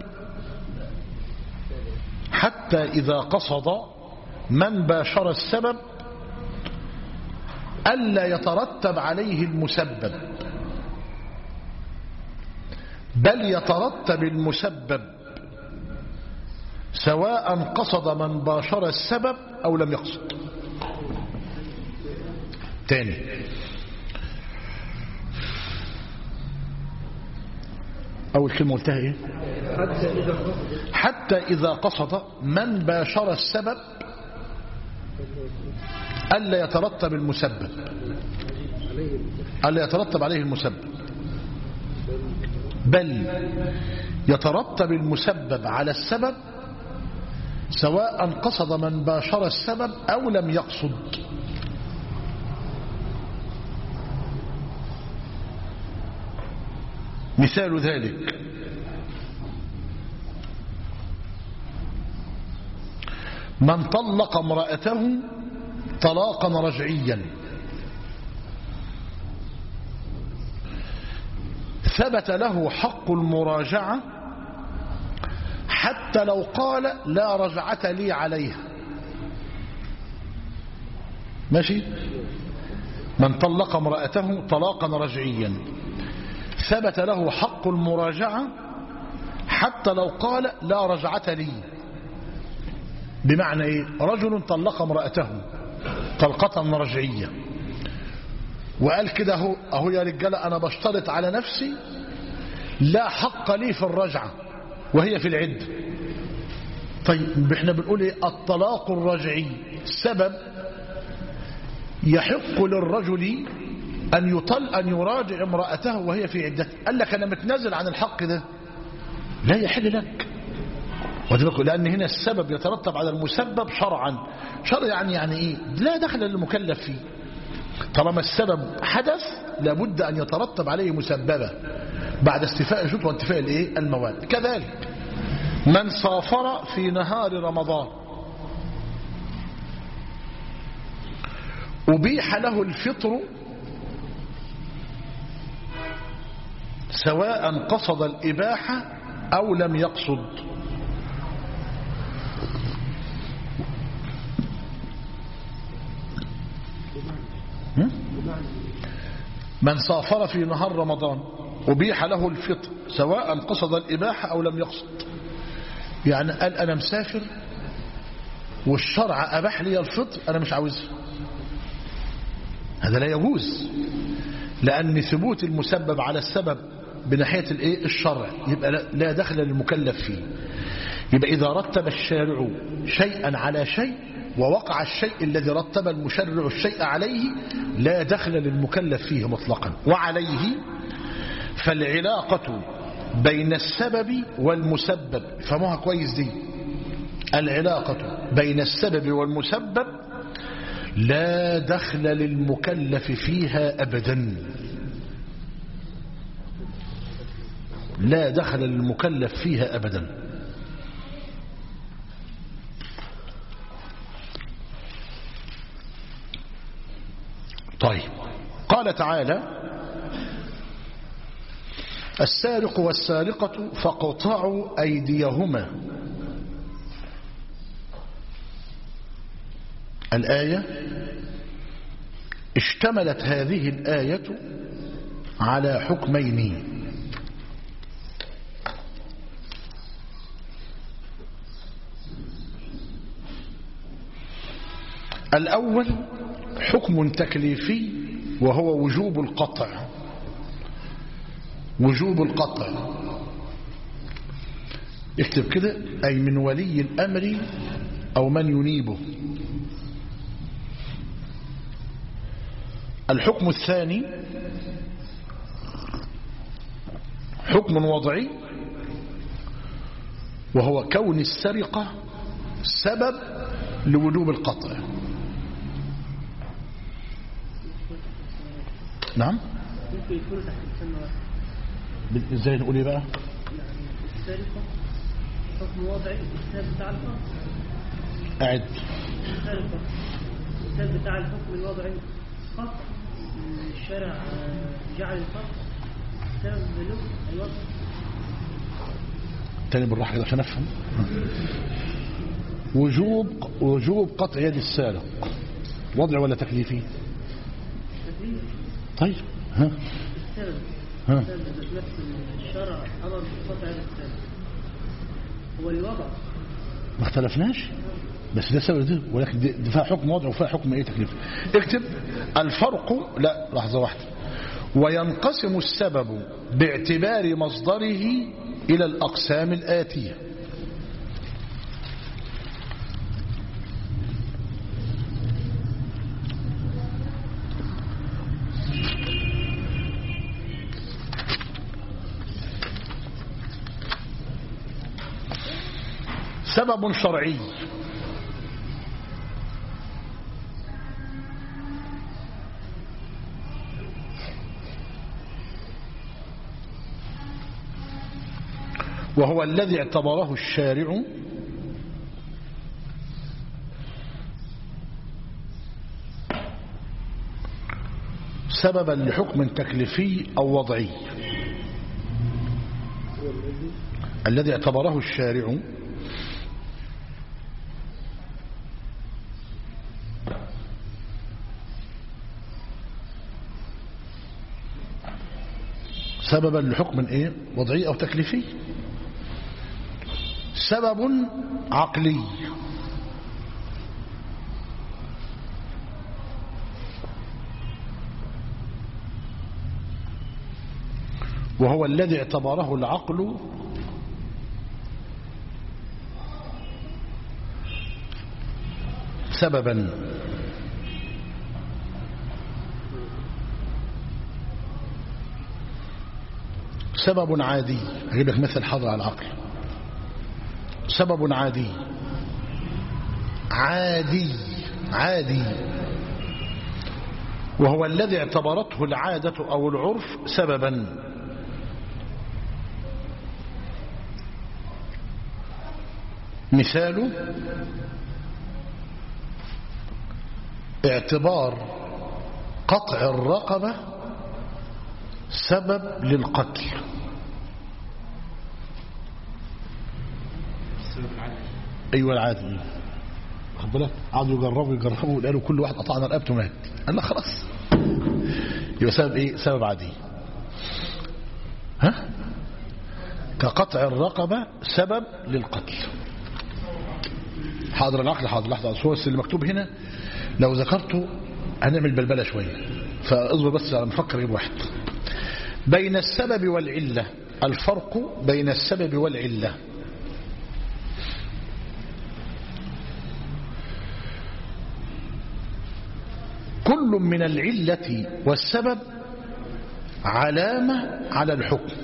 حتى إذا قصد من باشر السبب ألا يترتب عليه المسبب بل يترتب المسبب سواء قصد من باشر السبب أو لم يقصد تاني أول كلمة قلتها إيه حتى إذا قصد حتى إذا قصد من باشر السبب ألا يترتب المسبب ألا يترتب عليه المسبب بل يترتب المسبب على السبب سواء قصد من باشر السبب أو لم يقصد مثال ذلك من طلق امرأته طلاقا رجعيا ثبت له حق المراجعة حتى لو قال لا رجعة لي عليها ماشي من طلق امرأته طلاقا رجعيا ثبت له حق المراجعة حتى لو قال لا رجعة لي بمعنى ايه رجل طلق امرأته طلقة رجعية وقال كده اهو اهو يا رجالة انا بشترط على نفسي لا حق لي في الرجعة وهي في العدة طيب احنا بنقول ايه الطلاق الرجعي سبب يحق للرجل أن يطل أن يراجع امرأته وهي في عدته قال لك أنا متنازل عن الحق ده لا يحل لك لأن هنا السبب يترتب على المسبب شرعا شرع يعني يعني إيه لا دخل للمكلف فيه طالما السبب حدث لابد أن يترتب عليه مسببة بعد استيفاء الشروط وانتفاء الايه المواد كذلك من سافر في نهار رمضان أبيح له الفطر سواء قصد الإباحة أو لم يقصد من سافر في نهار رمضان أبيح له الفطر سواء قصد الإباحة أو لم يقصد يعني قال أنا مسافر والشرع أباح لي الفطر أنا مش عاوزها هذا لا يجوز لأن ثبوت المسبب على السبب بناحية الايه الشرع يبقى لا دخل للمكلف فيه يبقى إذا رتب الشارع شيئا على شيء ووقع الشيء الذي رتب المشرع الشيء عليه لا دخل للمكلف فيه مطلقا وعليه فالعلاقة بين السبب والمسبب فهموها كويس دي العلاقة بين السبب والمسبب لا دخل للمكلف فيها أبدا لا دخل للمكلف فيها أبدا طيب قال تعالى السارق والسارقة فاقطعوا أيديهما الآية اشتملت هذه الآية على حكمين الأول حكم تكليفي وهو وجوب القطع وجوب القطع اكتب كده أي من ولي الأمر أو من ينيبه الحكم الثاني حكم وضعي وهو كون السرقة سبب لوجوب القطع نعم ممكن يكون تحت مسمى واحد ازاي نقول ايه بقى يعني السرقة حكم وضعي السبب بتاع الفرق قاعد السرقة السبب بتاع الحكم الوضعي قطع الشرع آه، جعل الفرق سبب له الوضع تاني بالراحة كده عشان افهم وجوب وجوب قطع يد السارق وضع ولا تكليفي تكليف طيب ها السبب ها السبب ذات نفس الشرع امر بقطع هذا السبب هو الوضع ما اختلفناش بس ده سبب ده ولكن ده ده فيها حكم وضع وفيها حكم ايه تكليف اكتب الفرق لا لحظة واحدة وينقسم السبب باعتبار مصدره إلى الأقسام الآتية سبب شرعي وهو الذي اعتبره الشارع سببا لحكم تكليفي أو وضعي الذي اعتبره الشارع سببا لحكم ايه وضعي او تكليفي سبب عقلي وهو الذي اعتبره العقل سببا سبب عادي أجيب لك مثل حاضر على العقل سبب عادي عادي عادي وهو الذي اعتبرته العادة أو العرف سببا مثاله اعتبار قطع الرقبة سبب للقتل ايوه العادي خد بالك قعدوا يجربوا يجربوا قالوا كل واحد قطعنا رقبته مات قال لا خلاص يبقى سبب ايه سبب عادي ها كقطع الرقبة سبب للقتل حاضر العقل حاضر لحظة هو اللي مكتوب هنا لو ذكرته هنعمل بلبلة شوية فاصبر بس على مفكر اجيب واحد بين السبب والعلة الفرق بين السبب والعلة كل من العلة والسبب علامة على الحكم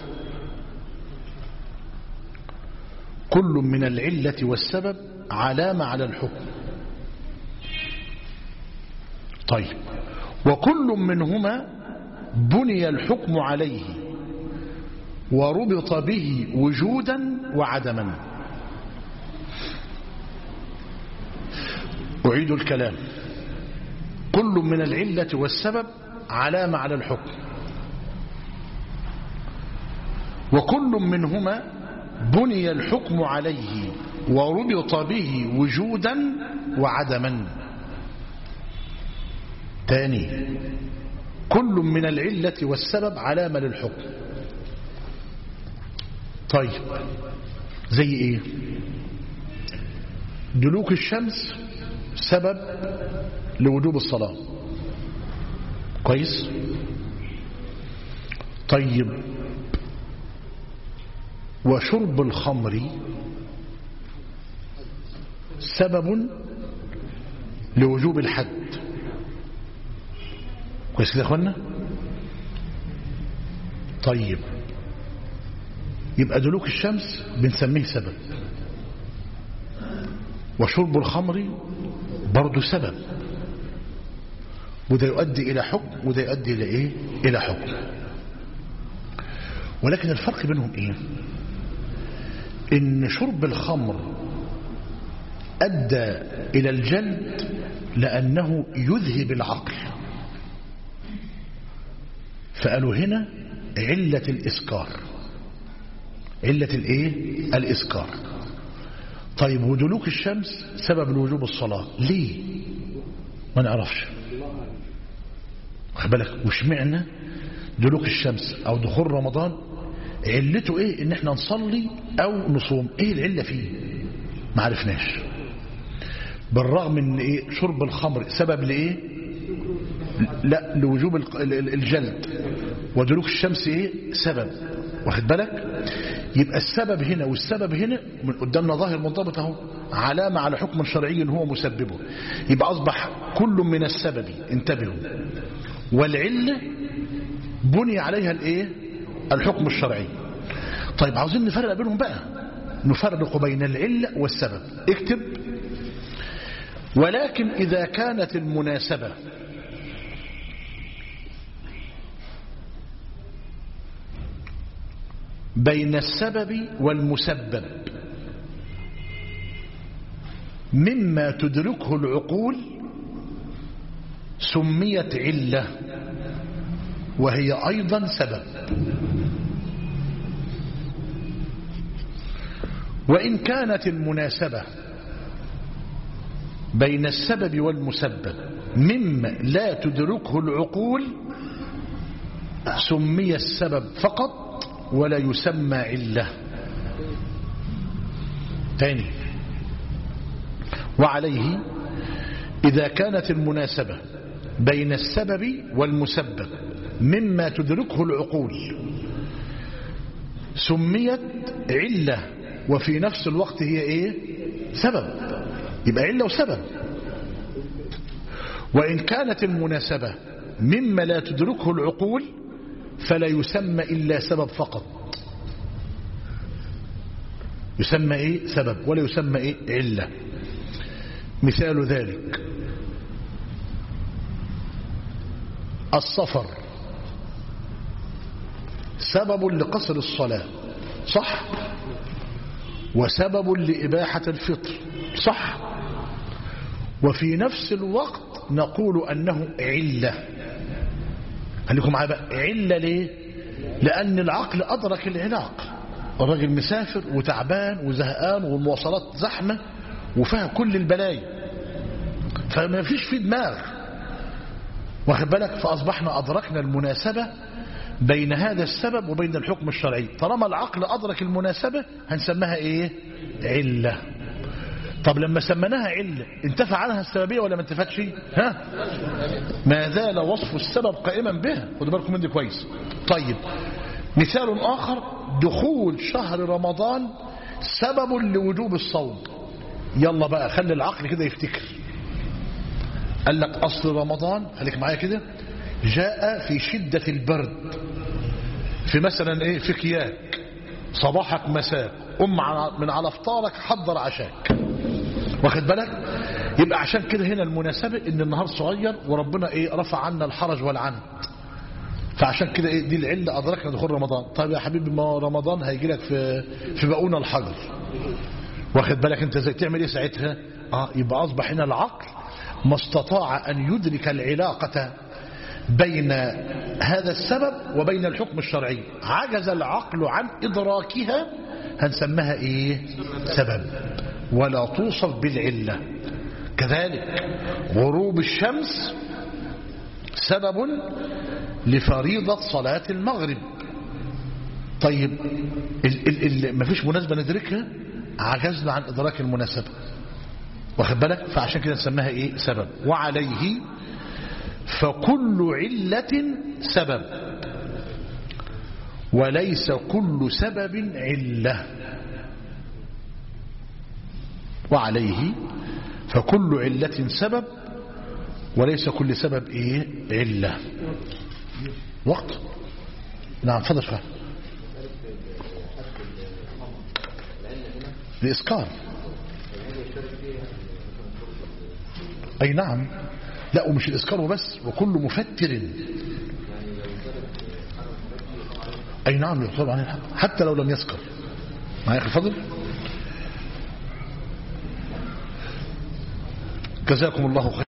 كل من العلة والسبب علامة على الحكم طيب وكل منهما بني الحكم عليه وربط به وجودا وعدما أعيد الكلام كل من العلة والسبب علامة على الحكم وكل منهما بني الحكم عليه وربط به وجودا وعدما تاني كل من العلة والسبب علامة للحكم طيب زي ايه دلوك الشمس سبب لوجوب الصلاة كويس طيب وشرب الخمر سبب لوجوب الحد كويس كده يا اخوانا طيب يبقى دلوك الشمس بنسميه سبب وشرب الخمر برضه سبب وده يؤدي إلى حكم وده يؤدي إلى إيه إلى حكم ولكن الفرق بينهم إيه إن شرب الخمر أدى إلى الجلد لأنه يذهب العقل فقالوا هنا علة الإسكار علة الإيه الإسكار طيب ودلوك الشمس سبب لوجوب الصلاة ليه ما نعرفش خد بالك وش معنى دلوك الشمس او دخول رمضان علته ايه ان احنا نصلي او نصوم ايه العلة فيه ما عرفناش بالرغم ان ايه شرب الخمر سبب لايه لا لوجوب الجلد ودلوك الشمس ايه سبب واخد بالك يبقى السبب هنا والسبب هنا من قدامنا ظاهر منضبط اهو علامة على حكم شرعي هو مسببه يبقى أصبح كل من السبب انتبهوا والعلة بني عليها الايه الحكم الشرعي طيب عاوزين نفرق بينهم بقى نفرق بين العلة والسبب اكتب ولكن إذا كانت المناسبة بين السبب والمسبب مما تدركه العقول سميت علة وهي أيضا سبب وإن كانت المناسبة بين السبب والمسبب مما لا تدركه العقول سمي السبب فقط ولا يسمى علة تاني وعليه إذا كانت المناسبة بين السبب والمسبب مما تدركه العقول سميت علة وفي نفس الوقت هي ايه سبب يبقى علة وسبب وإن كانت المناسبة مما لا تدركه العقول فلا يسمى إلا سبب فقط يسمى إيه سبب ولا يسمى إيه علة مثال ذلك السفر سبب لقصر الصلاة صح وسبب لإباحة الفطر صح وفي نفس الوقت نقول أنه علة قال لكم معايا بقى علة ليه لأن العقل أدرك العلاقة الراجل مسافر وتعبان وزهقان والمواصلات زحمة وفيها كل البلايا فما فيش في دماغ واخد بالك فأصبحنا أدركنا المناسبة بين هذا السبب وبين الحكم الشرعي طالما العقل أدرك المناسبة هنسميها إيه علة طب لما سميناها علة انتفع عنها السببية ولا ما انتفتش ها ما زال وصف السبب قائما بها خدوا بالكم من دي كويس طيب مثال آخر دخول شهر رمضان سبب لوجوب الصوم يلا بقى خلي العقل كده يفتكر قال لك أصل رمضان خليك معايا كده جاء في شدة البرد في مثلا ايه في كياك صباحك مساء قم من على فطارك حضر عشاك واخد بالك يبقى عشان كده هنا المناسبة ان النهار صغير وربنا ايه رفع عنا الحرج والعنت فعشان كده ايه دي العلة ادركنا دخول رمضان طيب يا حبيبي ما رمضان هيجي لك في في بقونا الحجر واخد بالك انت ازاي تعمل ايه ساعتها اه يبقى اصبح هنا العقل ما استطاع ان يدرك العلاقة بين هذا السبب وبين الحكم الشرعي عجز العقل عن إدراكها هنسمها إيه سبب ولا توصف بالعلة كذلك غروب الشمس سبب لفريضة صلاة المغرب طيب ال ال ال مفيش مناسبة ندركها عجزنا عن إدراك المناسبة واخد بالك فعشان كده نسميها إيه سبب وعليه فكل علة سبب وليس كل سبب علة وعليه فكل علة سبب وليس كل سبب ايه علة وقت نعم فضل فهم الإسكار أي نعم لا ومش الإسكار وبس وكل مفتر أي نعم يطلب عن الحق حتى لو لم يسكر معايا الفضل جزاكم الله خير